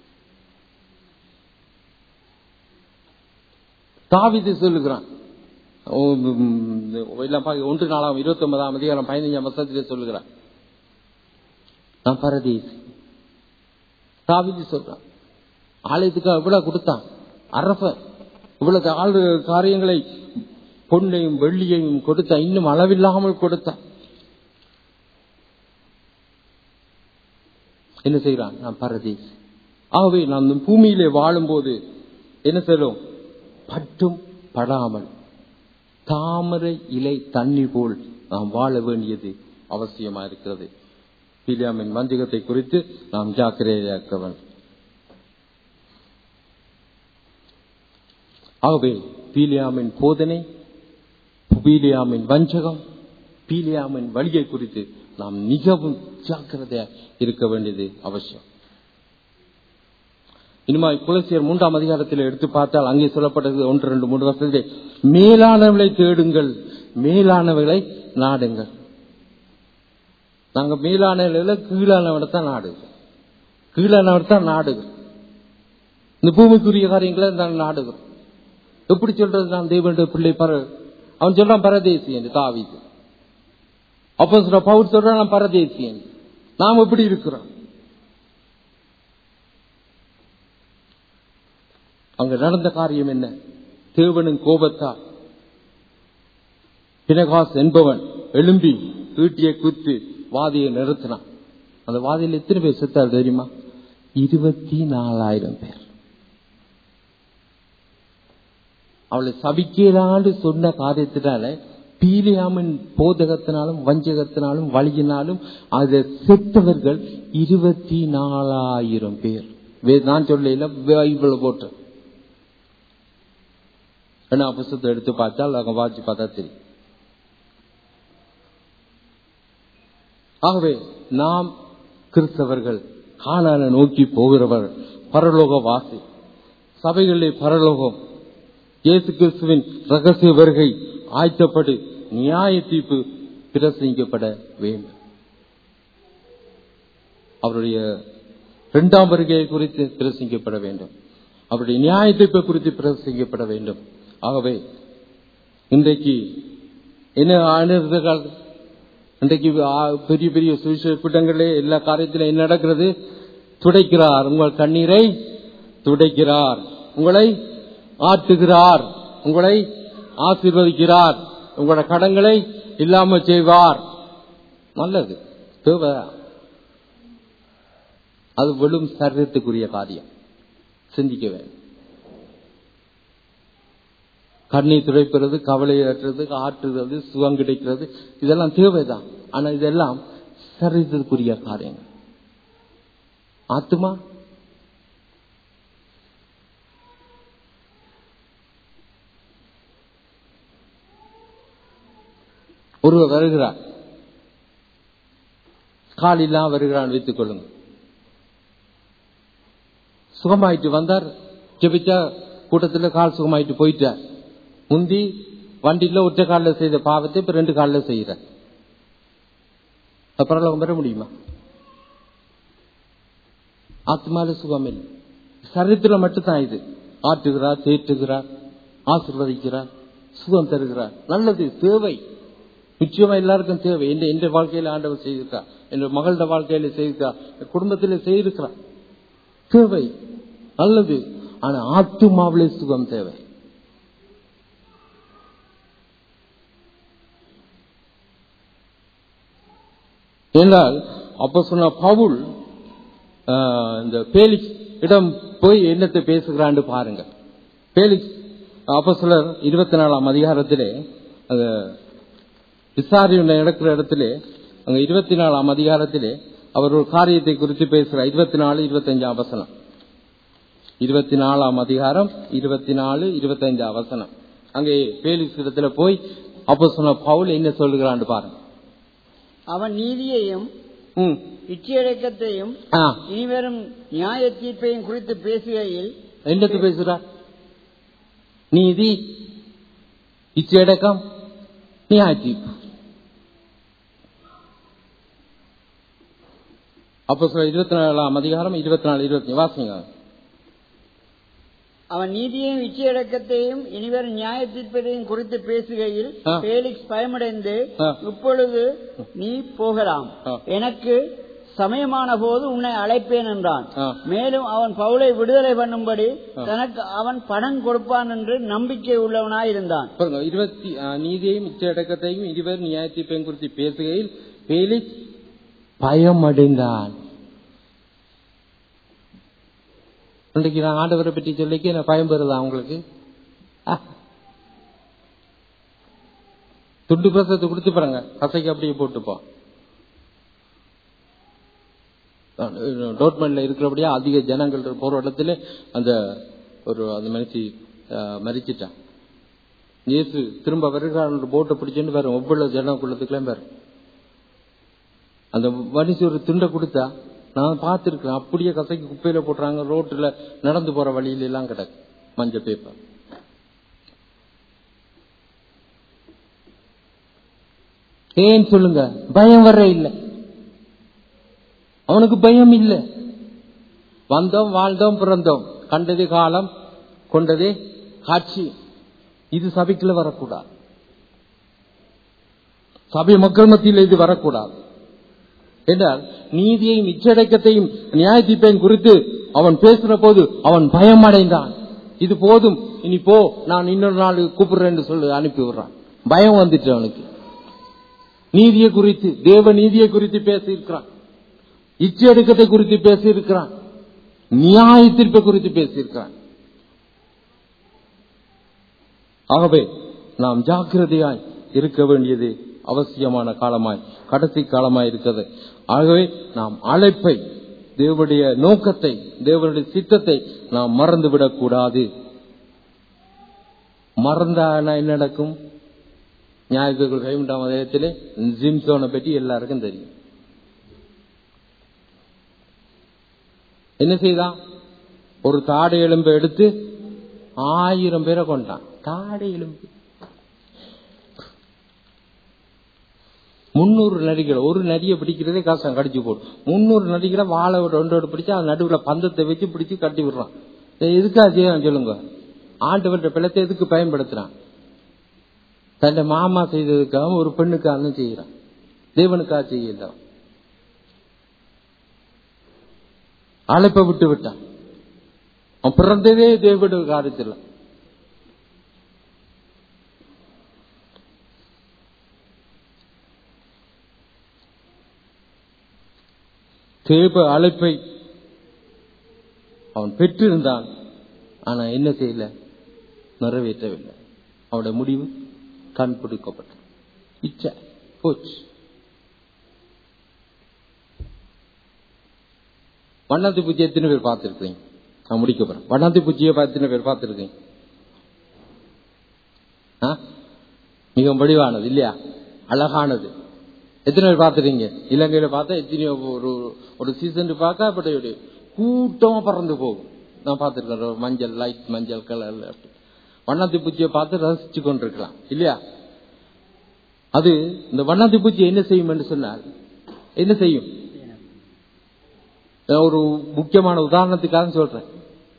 தாவிது சொல்லுகிறான் ஓ, ம், எல்லாம் பாக்க- ஒன்று நாலாம் இருபத்தி ஒன்பதாம் அதிகாரம் பதினைஞ்சாம் வருஷத்திலே சொல்லுகிறான் நான் பரதேசி தாவிது சொல்றான் ஆலயத்துக்கு இவ்வளவு கொடுத்தான் அரசன் இவ்வளவு ஆள் காரியங்களை பொன்னையும் வெள்ளியையும் கொடுத்தான் இன்னும் அளவில்லாமல் கொடுத்தான் என்ன செய்யறான் நான் பரதேசி ஆகவே நாம் இந்த பூமியிலே வாழும்போது என்ன செய்யறோம் பட்டும் படாமல் தாமரை இலை தண்ணி போல் நாம் வாழ வேண்டியது அவசியமா இருக்கிறது பீலியாமின் வஞ்சகத்தை குறித்து நாம் ஜாக்கிரதையாக்க வேண்டும் ஆகவே பீலியாமின் போதனை பீலியாமின் வஞ்சகம் பீலியாமின் வழியை குறித்து நாம் மிகவும் ஜாக்கிரதையா இருக்க வேண்டியது அவசியம் இனிமா குலசியர் மூன்றாம் அதிகாரத்தில் எடுத்து பார்த்தால் அங்கே சொல்லப்பட்டது ஒன்று ரெண்டு மூன்று வருஷத்திலே மேலானவளை தேடுங்கள் மேலானவர்களை நாடுங்கள் நாங்க மேலானவர்களை கீழானவரை தான் நாடுகிறோம் கீழானவர் தான் நாடுகிறோம் இந்த பூமிக்குரிய காரியங்களை நாங்கள் நாடுகிறோம் எப்படி சொல்றது நான் தேவனுடைய பிள்ளை பர அவன் சொல்றான் பரதேசி என்று தாவிது அப்போ சொல்ற பவுல் சொல்றான் நான் பரதேசி என்று நாம் எப்படி இருக்கிறோம் அங்க நடந்த காரியம் என்ன தேவனின் கோபத்தால் பினகாஸ் என்பவன் எழும்பி ஈட்டியை குத்து வாதியை நிறுத்தினான் அந்த வாதியில் எத்தனை பேர் செத்தார் தெரியுமா இருபத்தி நாலாயிரம் பேர் அவளை சபிக்கலாண்டு சொன்ன காரியத்தினால பீலியாமின் போதகத்தினாலும் வஞ்சகத்தினாலும் வழியினாலும் அதை செத்தவர்கள் இருபத்தி நாலாயிரம் பேர் வே- நான் சொல்லல பைபிள் போட்டேன் ஏன்னா புத்தகத்தை எடுத்து பார்த்தால் அங்க வாட்சி பார்த்தா தெரியும் ஆகவே நாம் கிறிஸ்தவர்கள் காணான நோக்கி போகிறவர் பரலோக வாசி சபைகளிலே பரலோகம் இயேசு கிறிஸ்துவின் ரகசிய வருகை ஆய்த்தப்படு நியாய தீர்ப்பு பிரசங்கிக்கப்பட வேண்டும் அவருடைய இரண்டாம் வருகையை குறித்து பிரசங்கிக்கப்பட வேண்டும் அவருடைய நியாய தீர்ப்பை குறித்து பிரசங்கிக்கப்பட வேண்டும் ஆகவே இன்றைக்கு என்ன அணுகுகள் இன்றைக்கு ஆ, பெரிய பெரிய சுவிசேஷ கூட்டங்களே எல்லா காரியத்திலும் என்ன நடக்கிறது துடைக்கிறார் உங்கள் கண்ணீரை துடைக்கிறார் உங்களை ஆட்டுகிறார் உங்களை ஆசீர்வதிக்கிறார் உங்களோட கடன்களை இல்லாம செய்வார் நல்லது தேவை அது வெறும் சரீரத்துக்குரிய காரியம் சிந்திக்க வேண்டும் கண்ணீர் துடைப்பது கவலையற்றது ஆற்றுறது சுகம் கிடைக்கிறது இதெல்லாம் தேவைதான் ஆனா இதெல்லாம் சரீரத்துக்குரிய காரியங்கள் ஆத்துமா ஒருவர் வருகிறார் காலில்லாம் வருகிறான் வைத்துக் கொள்ளுங்க சுகமாயிட்டு வந்தார் ஜெபிச்சா கூட்டத்தில் கால் சுகமாயிட்டு போயிட்டார் முந்தி வண்டியில ஒற்றை காலில் செய்த பாவத்தை இப்ப ரெண்டு காலில் செய்யறார் பரலோகம் பெற முடியுமா ஆத்மால சுகம் இல்லை சரீரத்தில் மட்டும்தான் இது ஆற்றுகிறார் தேற்றுகிறார் ஆசிர்வதிக்கிறார் சுகம் தருகிறார் நல்லது தேவை நிச்சயமா எல்லாருக்கும் தேவை எந்த எந்த வாழ்க்கையில ஆண்டவர் செய்திருக்கார் என் மகளோட வாழ்க்கையில செய்திருக்கார் என் குடும்பத்தில செய்திருக்கிறார் தேவை நல்லது ஆனா ஆத்துமாவிலே சுகம் தேவை என்றால் அப்ப சொன்ன பவுல் ஆஹ், இந்த பேலிக்ஸ் இடம் போய் என்னத்தை பேசுகிறான்னு பாருங்க பேலிக்ஸ் அப்ப சிலர் இருபத்தி நாலாம் அதிகாரத்திலே அந்த விசாரணை நடக்கிற இடத்திலே அங்க இருபத்தி நாலாம் அதிகாரத்திலே அவர் ஒரு காரியத்தை குறித்து பேசுறார் இருபத்தி நாலு இருபத்தஞ்சாம் வசனம் இருபத்தி நாலாம் அதிகாரம் இருபத்தி நாலு இருபத்தஞ்சாம் வசனம் அங்கே பேலிக்ஸ் இடத்துல போய் அப்ப சொன்ன பவுல் என்ன சொல்லுகிறான்னு பாருங்க அவன் நீதியையும் ம். இச்சையடக்கத்தையும் ஆ, இனிவரும் நியாய தீர்ப்பையும் குறித்து பேசுகையில் என்னத்து பேசுறார் நீதி இச்சடக்கம் நியாயத்தீ அப்ப சொல்ல இருபத்தி நாலாம் அதிகாரம் இருபத்தி நாலு இருபத்தி வாசிங்க அவன் நீதியையும் இச்சையடக்கத்தையும் இனிவரும் நியாய தீர்ப்பையும் குறித்து பேசுகையில் ஆ. பேலிக்ஸ் பயமடைந்து ஆ. இப்பொழுது நீ போகலாம் ஆ. எனக்கு சமயமான போது உன்னை அழைப்பேன் என்றான் ஆ. மேலும் அவன் பவுலை விடுதலை பண்ணும்படி ஆ. தனக்கு அவன் பணம் கொடுப்பான் என்று நம்பிக்கை உள்ளவனாயிருந்தான் பாருங்க இருபத்தி ஆ, நீதியையும் இச்சடக்கத்தையும் இருவர் நியாயத்தீர்ப்பையும் குறித்து பேசுகையில் பேலிக்ஸ் பயமடைந்தான் இன்றைக்கு நான் ஆண்டவரை பற்றி சொல்லிக்க என்ன பயம் பெறுதா உங்களுக்கு ஆ. துண்டு பிரசத்தை கொடுத்து பாருங்க கசைக்கு அப்படியே போட்டுப்போம் டோட்மெண்ட்ல இருக்கிறபடியா அதிக ஜனங்கள் போற இடத்துல அந்த ஒரு அந்த மனுஷி மறிச்சிட்டான் இயேசு திரும்ப வருகிறார் போட்டை பிடிச்சுன்னு வேற ஒவ்வொரு ஜனக்குள்ளத்துக்குலாம் வேற அந்த மனுஷி ஒரு துண்டை கொடுத்தா நான் பார்த்திருக்கேன் அப்படியே கசைக்கு குப்பையில போட்டுறாங்க ரோட்டுல நடந்து போற வழியில எல்லாம் கிடக்கு மஞ்சள் பேப்பர் ஏன் சொல்லுங்க பயம் வர இல்லை அவனுக்கு பயம் இல்லை வந்தோம் வாழ்ந்தோம் பிறந்தோம் கண்டதே காலம் கொண்டதே காட்சி இது சபைக்குள்ள வரக்கூடாது சபை மக்கள் மத்தியில் இது வரக்கூடாது என்றால் நீதியையும் இச்சடக்கத்தையும் நியாயத்தீப்பையும் குறித்து அவன் பேசுற போது அவன் பயம் அடைந்தான் இது போதும் இனி போ நான் இன்னொரு நாள் கூப்பிடுறேன்னு சொல்லி அனுப்பி விடுறான் பயம் வந்துட்டு அவனுக்கு நீதியை குறித்து தேவ நீதியை குறித்து பேசியிருக்கிறான் இச்சடக்கத்தை குறித்து பேசியிருக்கிறான் நியாய தீர்ப்பை குறித்து பேசியிருக்கிறான் ஆகவே நாம் ஜாக்கிரதையாய் இருக்க வேண்டியது அவசியமான காலமாய் கடைசி காலமாய் இருக்கிறது ஆகவே நாம் அழைப்பை தேவனுடைய நோக்கத்தை தேவனுடைய சித்தத்தை நாம் மறந்துவிடக் கூடாது மறந்தானா என்ன நடக்கும் ஞாயிற்றுக்கிழமை கைவிண்டாம் அதயத்திலே ஜிம்சோனை பற்றி எல்லாருக்கும் தெரியும் என்ன செய்தான் ஒரு தாடை எலும்பை எடுத்து ஆயிரம் பேரை கொண்டான் தாடை எலும்பு முன்னூறு நரிகளை ஒரு நரியை பிடிக்கிறதே கஷ்டம் கடிச்சு போடும் முன்னூறு நரிகளை வாழை ரெண்டோடு பிடிச்சு அது நடுவுல பந்தத்தை வச்சு பிடிச்சு கட்டி விடுறான் இதை எதுக்கா செய்யறான் சொல்லுங்க ஆண்டவற்ற பிளத்தை எதுக்கு பயன்படுத்துறான் தன் மாமா செய்ததுக்காக ஒரு பெண்ணுக்காக செய்யறான் தேவனுக்காக செய்யல அழைப்பை விட்டு விட்டான் அவன் பிறந்ததே தேவனுடைய காரியத்தில் தேவ அழைப்பை அவன் பெற்றிருந்தான் ஆனா என்ன செய்யல நிறைவேற்றவில்லை அவனுடைய முடிவு கண் பிடிக்கப்பட்டது இச்சை போச்சு வண்ணாத்தி பூஜை எத்தனை பேர் பார்த்திருக்கீங்க நான் முடிக்க போறேன் வண்ணாத்தி பூஜையை எத்தனை பேர் பார்த்திருக்கீங்க ஆ? மிக வடிவானது இல்லையா அழகானது எத்தனை பேர் பார்த்துருக்கீங்க இலங்கையில பார்த்தா எத்தனையோ ஒரு ஒரு சீசன் பார்க்க அப்படி ஒரு கூட்டமா பறந்து போகும் நான் பார்த்திருக்கேன் ஒரு மஞ்சள் லைட் மஞ்சள் கலர்ல அப்படி வண்ணாத்தி பூச்சியை பார்த்து ரசிச்சு கொண்டிருக்கலாம் இல்லையா அது இந்த வண்ணாத்தி பூச்சி என்ன செய்யும் என்று சொன்னால் என்ன செய்யும் நான் ஒரு முக்கியமான உதாரணத்துக்காக சொல்றேன்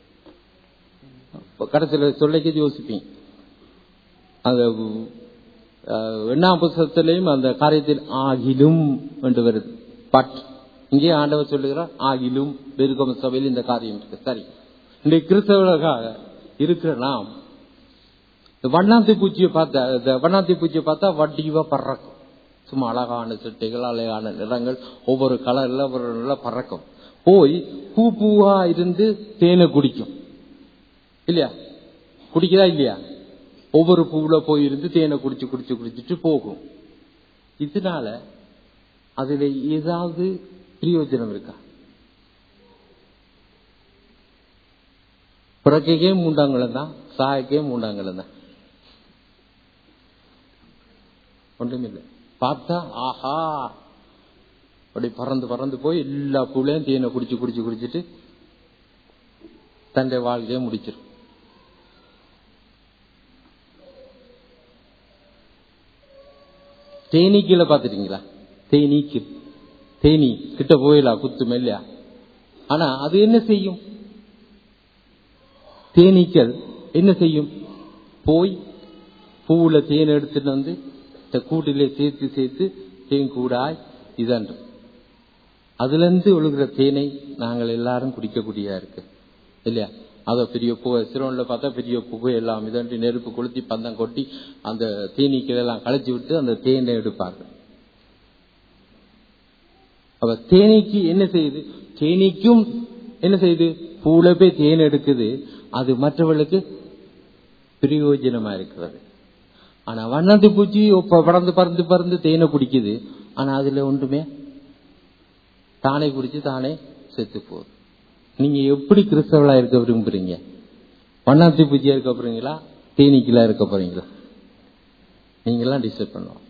கடைசியில் சொல்லிக்க யோசிப்பீங்க அந்த அஹ், எண்ணாம் புஸ்தகத்திலையும் அந்த காரியத்தில் ஆகிலும் என்று வருது பட் இங்கே ஆண்டவர் சொல்லுகிறார் ஆகிலும் பெருகம சபையில் இந்த காரியம் இருக்கு சரி இன்றைக்கு கிறிஸ்தவர்களாக இருக்கிற நாம் இந்த வண்ணாத்தி பூச்சியை பார்த்தா இந்த வண்ணாத்தி பூச்சியை பார்த்தா வட்டிவா பறக்கும் சும்மா அழகான சிட்டைகள் அழகான நிறங்கள் ஒவ்வொரு கலர்ல ஒவ்வொரு நல்ல பறக்கும் போய் பூ பூவா இருந்து தேனை குடிக்கும் இல்லையா குடிக்குதா இல்லையா ஒவ்வொரு பூவுல போய் இருந்து தேனை குடிச்சு குடிச்சு குடிச்சிட்டு போகும் இதனால அதுல ஏதாவது பிரயோஜனம் இருக்கா பிறக்கைக்கே மூண்டாங்கலம் தான் சாயக்கே மூண்டாங்கலம் தான் ஒன்றுமில்லை பார்த்தா ஆஹா அப்படி பறந்து பறந்து போய் எல்லா பூலையும் தேனை குடிச்சு குடிச்சு குடிச்சிட்டு தன்னுடைய வாழ்க்கையை முடிச்சிடும் தேனீக்கில பாத்துட்டீங்களா தேனீக்கு தேனி கிட்ட போயிடலாம் குத்து மெல்லையா ஆனா அது என்ன செய்யும் தேனீக்கள் என்ன செய்யும் போய் பூவுல தேன் எடுத்துட்டு வந்து இந்த கூட்டிலே சேர்த்து சேர்த்து தேன் கூடாய் இதன்று அதுல இருந்து ஒழுகிற தேனை நாங்கள் எல்லாரும் குடிக்கக்கூடியதா இருக்கு இல்லையா அத பெரிய புகை சிறுவன்ல பார்த்தா பெரிய புகை எல்லாம் இதன்றி நெருப்பு கொளுத்தி பந்தம் கொட்டி அந்த தேனீக்கள் எல்லாம் களைச்சி விட்டு அந்த தேனை எடுப்பார்கள் அப்ப தேனீக்கு என்ன செய்யுது தேனீக்கும் என்ன செய்யுது பூல போய் தேன் எடுக்குது அது மற்றவர்களுக்கு பிரயோஜனமா இருக்கிறது ஆனா வண்ணாத்தி பூச்சி ஒப்ப பறந்து பறந்து பறந்து தேனை குடிக்குது ஆனா அதுல ஒன்றுமே தானே குடிச்சு தானே செத்து போகுது நீங்க எப்படி கிறிஸ்தவளா இருக்க விரும்புறீங்க வண்ணாத்தி பூச்சியா இருக்க போறீங்களா தேனீக்கிலா இருக்க போறீங்களா நீங்க எல்லாம் டிசைட் பண்ணுவோம்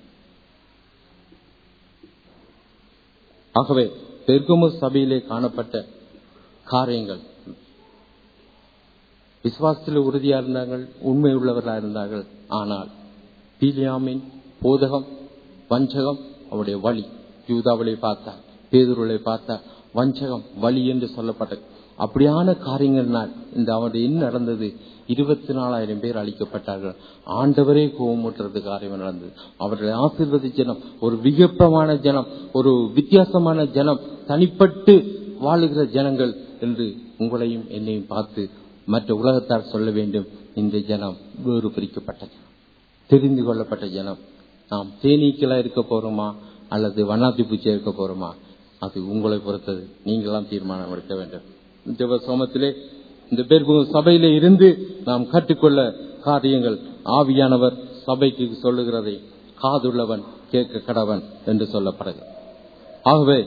ஆகவே பெர்கமு சபையிலே காணப்பட்ட காரியங்கள் விசுவாசத்தில் உறுதியா இருந்தார்கள் உண்மை உள்ளவர்களா இருந்தார்கள் ஆனால் பீலியாமின் போதகம் வஞ்சகம் அவருடைய வழி யூதாவளை பார்த்தார் பேதுருளை பார்த்தார் வஞ்சகம் வழி என்று சொல்லப்பட்டது அப்படியான காரியங்கள்னால் இந்த அவருடைய என்ன நடந்தது இருபத்தி நாலாயிரம் பேர் அளிக்கப்பட்டார்கள் ஆண்டவரே கோபமுற்றது காரியம் நடந்தது அவர்களை ஆசீர்வதி ஜனம் ஒரு விகப்பமான ஜனம் ஒரு வித்தியாசமான ஜனம் தனிப்பட்டு வாழுகிற ஜனங்கள் என்று உங்களையும் என்னையும் பார்த்து மற்ற உலகத்தார் சொல்ல வேண்டும் இந்த ஜனம் வேறு பிரிக்கப்பட்ட ஜனம் தெரிந்து கொள்ளப்பட்ட ஜனம் நாம் தேனீக்களா இருக்க போறோமா அல்லது வண்ணாத்தி பூச்சியா இருக்க போறோமா அது உங்களை பொறுத்தது நீங்களாம் தீர்மானம் எடுக்க வேண்டும் இந்த சோமத்திலே இந்த பேர் சபையிலே இருந்து நாம் கற்றுக்கொள்ள காரியங்கள் ஆவியானவர் சபைக்கு சொல்லுகிறதை காதுள்ளவன் கேட்க கடவன் என்று சொல்லப்படுது ஆகவே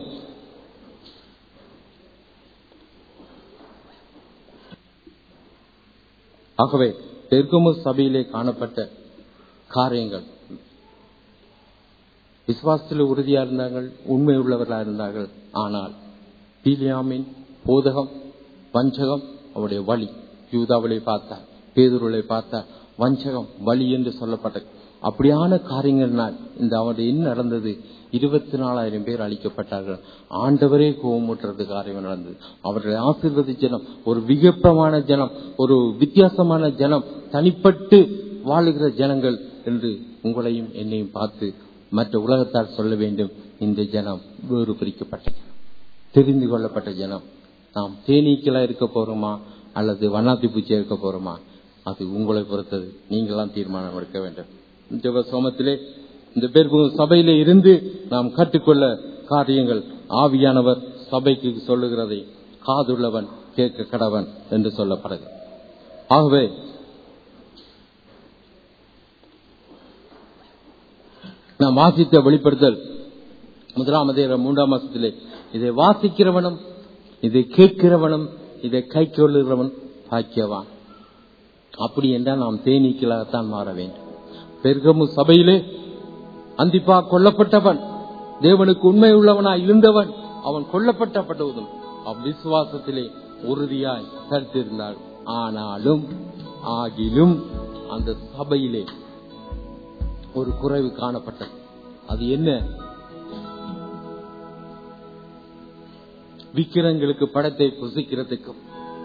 ஆகவே தெற்குமு சபையிலே காணப்பட்ட காரியங்கள் விசுவாசத்தில் உறுதியா இருந்தார்கள் உண்மை உள்ளவர்களா இருந்தார்கள் ஆனால் பீலியாமின் போதகம் வஞ்சகம் அவருடைய வழி யூதாவளை பார்த்தார் பேதுருளை பார்த்தார் வஞ்சகம் வழி என்று சொல்லப்பட்டது அப்படியான காரியங்கள்னால் இந்த அவருடைய என்ன நடந்தது இருபத்தி நாலாயிரம் பேர் அளிக்கப்பட்டார்கள் ஆண்டவரே கோபமுற்றது காரியம் நடந்தது அவர்களை ஆசீர்வதி ஜனம் ஒரு விகப்பமான ஜனம் ஒரு வித்தியாசமான ஜனம் தனிப்பட்டு வாழுகிற ஜனங்கள் என்று உங்களையும் என்னையும் பார்த்து மற்ற உலகத்தார் சொல்ல வேண்டும் இந்த ஜனம் வேறு பிரிக்கப்பட்ட ஜனம் தெரிந்து கொள்ளப்பட்ட ஜனம் நாம் தேனீக்களா இருக்க போறோமா அல்லது வண்ணாத்தி பூச்சியா இருக்க போறோமா அது உங்களை பொறுத்தது நீங்களாம் தீர்மானம் எடுக்க வேண்டும் இந்த சோமத்திலே இந்த பேர் சபையிலே இருந்து நாம் கற்றுக்கொள்ள காரியங்கள் ஆவியானவர் சபைக்கு சொல்லுகிறதை காதுள்ளவன் கேட்க கடவன் என்று சொல்லப்படுது ஆகவே நாம் வாசித்த வெளிப்படுத்தல் முதலாம் அதிகாரம் மூன்றாம் மாசத்திலே இதை வாசிக்கிறவனும் இதை கேட்கிறவனும் இதை கை கொள்ளுகிறவன் பாக்கியவான் அப்படி என்றால் நாம் தேனீக்களாகத்தான் மாற வேண்டும் பெருகமு சபையிலே அந்திப்பா கொல்லப்பட்டவன் தேவனுக்கு உண்மை உள்ளவனாய் இருந்தவன் அவன் கொல்லப்பட்டப்பட்டதும் அவ்விசுவாசத்திலே உறுதியாய் கருத்திருந்தாள் ஆனாலும் ஆகிலும் அந்த சபையிலே ஒரு குறைவு காணப்பட்டது அது என்ன விக்கிரங்களுக்கு படத்தை புசிக்கிறதுக்கும்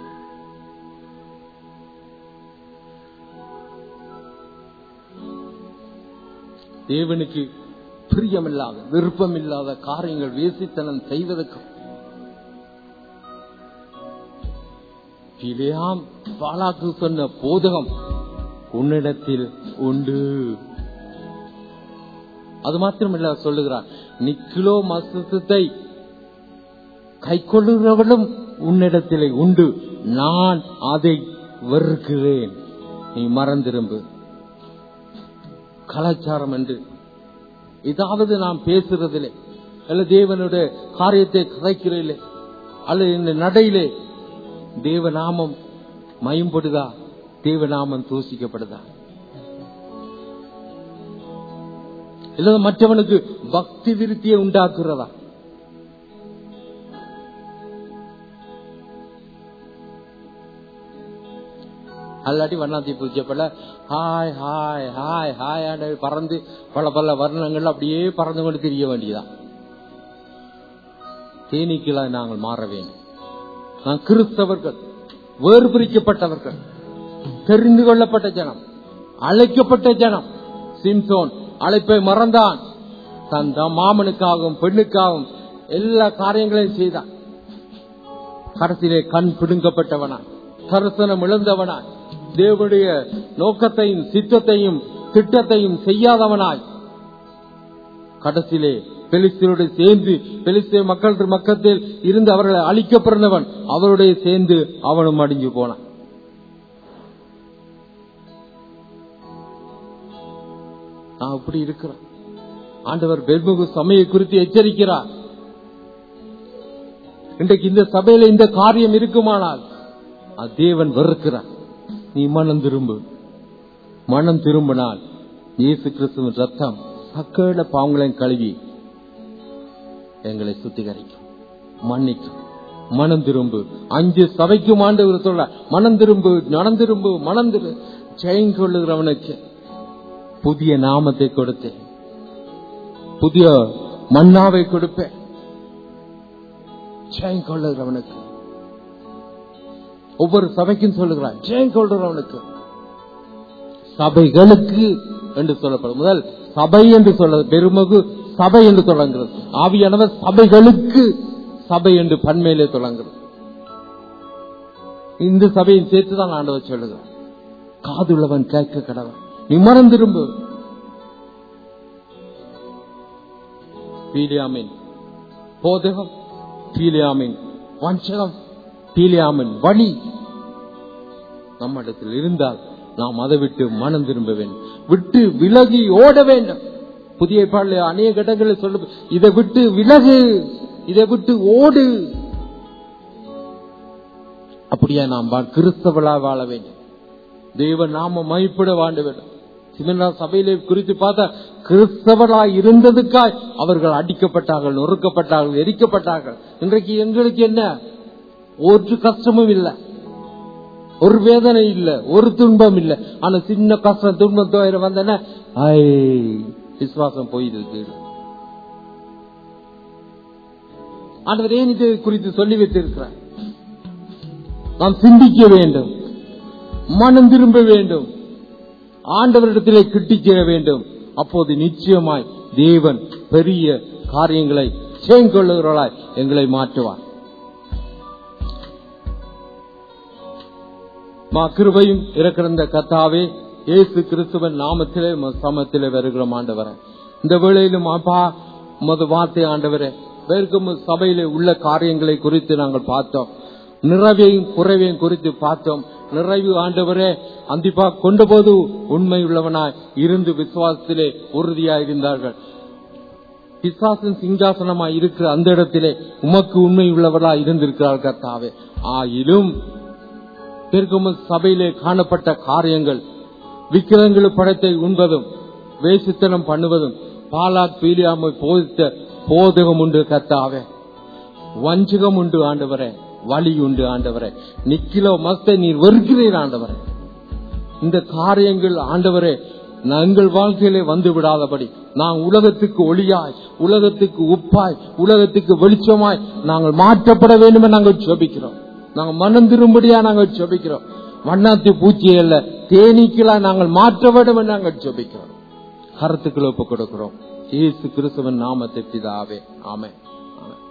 தேவனுக்கு பிரியமில்லாத விருப்பமில்லாத காரியங்கள் வேசித்தனம் செய்வதற்கும் பிழையாம் பாலாக்கு சொன்ன போதகம் உன்னிடத்தில் உண்டு அது மாத்திரமில்ல சொல்லுகிறார் நிக்கிலோ மசத்தை கை கொள்ளுகிறவளும் உன்னிடத்திலே உண்டு நான் அதை வெறுக்கிறேன் நீ மறந்திரும்பு கலாச்சாரம் என்று ஏதாவது நாம் பேசுறதில்லை அல்ல தேவனுடைய காரியத்தை கதைக்கிறதில்லை அல்லது இந்த நடையிலே தேவநாமம் மயம்படுதா தேவநாமம் தூசிக்கப்படுதா இல்ல மற்றவனுக்கு பக்தி விருத்தியை உண்டாக்குறதா அல்லாட்டி வண்ணாத்தி பூச்சப்பல ஹாய் ஹாய் ஹாய் ஹாய் பறந்து பல பல வர்ணங்கள் அப்படியே பறந்து கொண்டு தெரிய வேண்டியதான் தேனீக்களாய் நாங்கள் மாற வேண்டும் நான் கிறிஸ்தவர்கள் வேறு பிரிக்கப்பட்டவர்கள் தெரிந்து கொள்ளப்பட்ட ஜனம் அழைக்கப்பட்ட ஜனம் சிம்சோன் அழைப்பை மறந்தான் தன் மாமனுக்காகவும் பெண்ணுக்காகவும் எல்லா காரியங்களையும் செய்தான் கரத்திலே கண் பிடுங்கப்பட்டவனா தரிசனம் இழந்தவனாய் தேவனுடைய நோக்கத்தையும் சித்தத்தையும் திட்டத்தையும் செய்யாதவனாய் கடைசியிலே பெலிஸ்தரோடு சேர்ந்து பெலிஸ்தே மக்கள் மக்கத்தில் இருந்து அவர்களை அழிக்க பிறந்தவன் அவருடைய சேர்ந்து அவனும் அடிஞ்சு போனான் நான் அப்படி இருக்கிறேன் ஆண்டவர் பெருமுகு சமய குறித்து எச்சரிக்கிறார் இன்றைக்கு இந்த சபையில இந்த காரியம் இருக்குமானால் அது தேவன் வெறுக்கிறார் நீ மனம் திரும்பு மனம் திரும்பினால் இயேசு கிறிஸ்துவின் ரத்தம் சக்கல பாவங்களையும் கழுவி எங்களை சுத்திகரிக்கும் மன்னிக்கும் மனம் திரும்பு அஞ்சு சபைக்கும் ஆண்டவர் சொல்ல மனம் திரும்பு மனம் திரும்பு மனம் திரு ஜெயம் கொள்ளுகிறவனுக்கு புதிய நாமத்தை கொடுத்தேன் புதிய மன்னாவை கொடுப்பேன் ஜெயம் கொள்ளுகிறவனுக்கு ஒவ்வொரு சபைக்கும் சொல்லுகிறான் ஜெயம் கொள்றவனுக்கு சபைகளுக்கு என்று சொல்லப்படும் முதல் சபை என்று சொல்ல பெருமகு சபை என்று தொடங்குறது ஆவியானவர் சபைகளுக்கு சபை என்று பன்மையிலே தொடங்குறது இந்த சபையின் சேர்த்துதான் ஆண்டவர் சொல்லுகிறார் காதுள்ளவன் கேட்க கடவன் நீ மனம் திரும்பு பீலியாமின் போதகம் பீலியாமின் வஞ்சகம் பீலியாமின் வழி நம்மிடத்தில் இருந்தால் நாம் அதை விட்டு மனம் திரும்ப வேண்டும் விட்டு விலகி ஓட வேண்டும் புதிய பாடல அநேக இடங்களில் சொல்ல இதை விட்டு விலகு இதை விட்டு ஓடு அப்படியா நாம் கிறிஸ்தவளா வாழ வேண்டும் தெய்வ நாம மதிப்பிட வாழ வேண்டும் சிமனா சபையிலே குறித்து பார்த்தா கிறிஸ்தவர்களா இருந்ததுக்காய் அவர்கள் அடிக்கப்பட்டார்கள் நொறுக்கப்பட்டார்கள் எரிக்கப்பட்டார்கள் இன்றைக்கு எங்களுக்கு என்ன ஒரு கஷ்டமும் இல்லை ஒரு வேதனை இல்ல ஒரு துன்பம் இல்ல ஆனா சின்ன கஷ்டம் துன்பம் தோயிர வந்தன விசுவாசம் போயிருக்கு ஆண்டவர் ஏன் இது குறித்து சொல்லி வைத்திருக்கிறார் நாம் சிந்திக்க வேண்டும் மனம் திரும்ப வேண்டும் ஆண்டவரிடத்திலே கிட்டிச் சேர வேண்டும் அப்போது நிச்சயமாய் தேவன் பெரிய காரியங்களை செய்கொள்ளுகிறவர்களாய் எங்களை மாற்றுவார் மா கிருபையும் இருக்கிற கத்தாவே இயேசு கிறிஸ்துவன் நாமத்திலே உமது சமத்திலே வருகிறோம் ஆண்டவரே இந்த வேளையிலும் அப்பா உமது வார்த்தை ஆண்டவரே வேறுக்கும் சபையிலே உள்ள காரியங்களை குறித்து நாங்கள் பார்த்தோம் நிறைவையும் குறைவையும் குறித்து பார்த்தோம் நிறைவு ஆண்டவரே அந்திப்பா கொண்ட போது உண்மை உள்ளவனாய் இருந்து விசுவாசத்திலே உறுதியாய் இருந்தார்கள் பிசாசன் சிங்காசனமாய் இருக்கிற அந்த இடத்திலே உமக்கு உண்மை உள்ளவர்களாய் இருந்திருக்கிறார்கள் கர்த்தாவே ஆயிலும் பெருகும் சபையிலே காணப்பட்ட காரியங்கள் விக்கிரங்கள் படத்தை உண்பதும் வேசித்தனம் பண்ணுவதும் பாலாக் பீலியாமை போதித்த போதகம் உண்டு கத்தாவே வஞ்சகம் உண்டு ஆண்டவரே வழி உண்டு ஆண்டவரே நிக்கிலோ மஸ்தை நீர் வெறுக்கிறீர் ஆண்டவரே இந்த காரியங்கள் ஆண்டவரே எங்கள் வாழ்க்கையிலே வந்து விடாதபடி நான் உலகத்துக்கு ஒளியாய் உலகத்துக்கு உப்பாய் உலகத்துக்கு வெளிச்சமாய் நாங்கள் மாற்றப்பட வேண்டும் என்று நாங்கள் ஜெபிக்கிறோம் நாங்க மனம் திரும்படியா நாங்கள் ஜெபிக்கிறோம் வண்ணாத்தி பூச்சி அல்ல தேனீக்களா நாங்கள் மாற்ற வேண்டும் என்று நாங்கள் ஜெபிக்கிறோம் கருத்துக்களை ஒப்புக் கொடுக்கிறோம் இயேசு கிறிஸ்துவன் நாமத்தை பிதாவே ஆமென் ஆமென்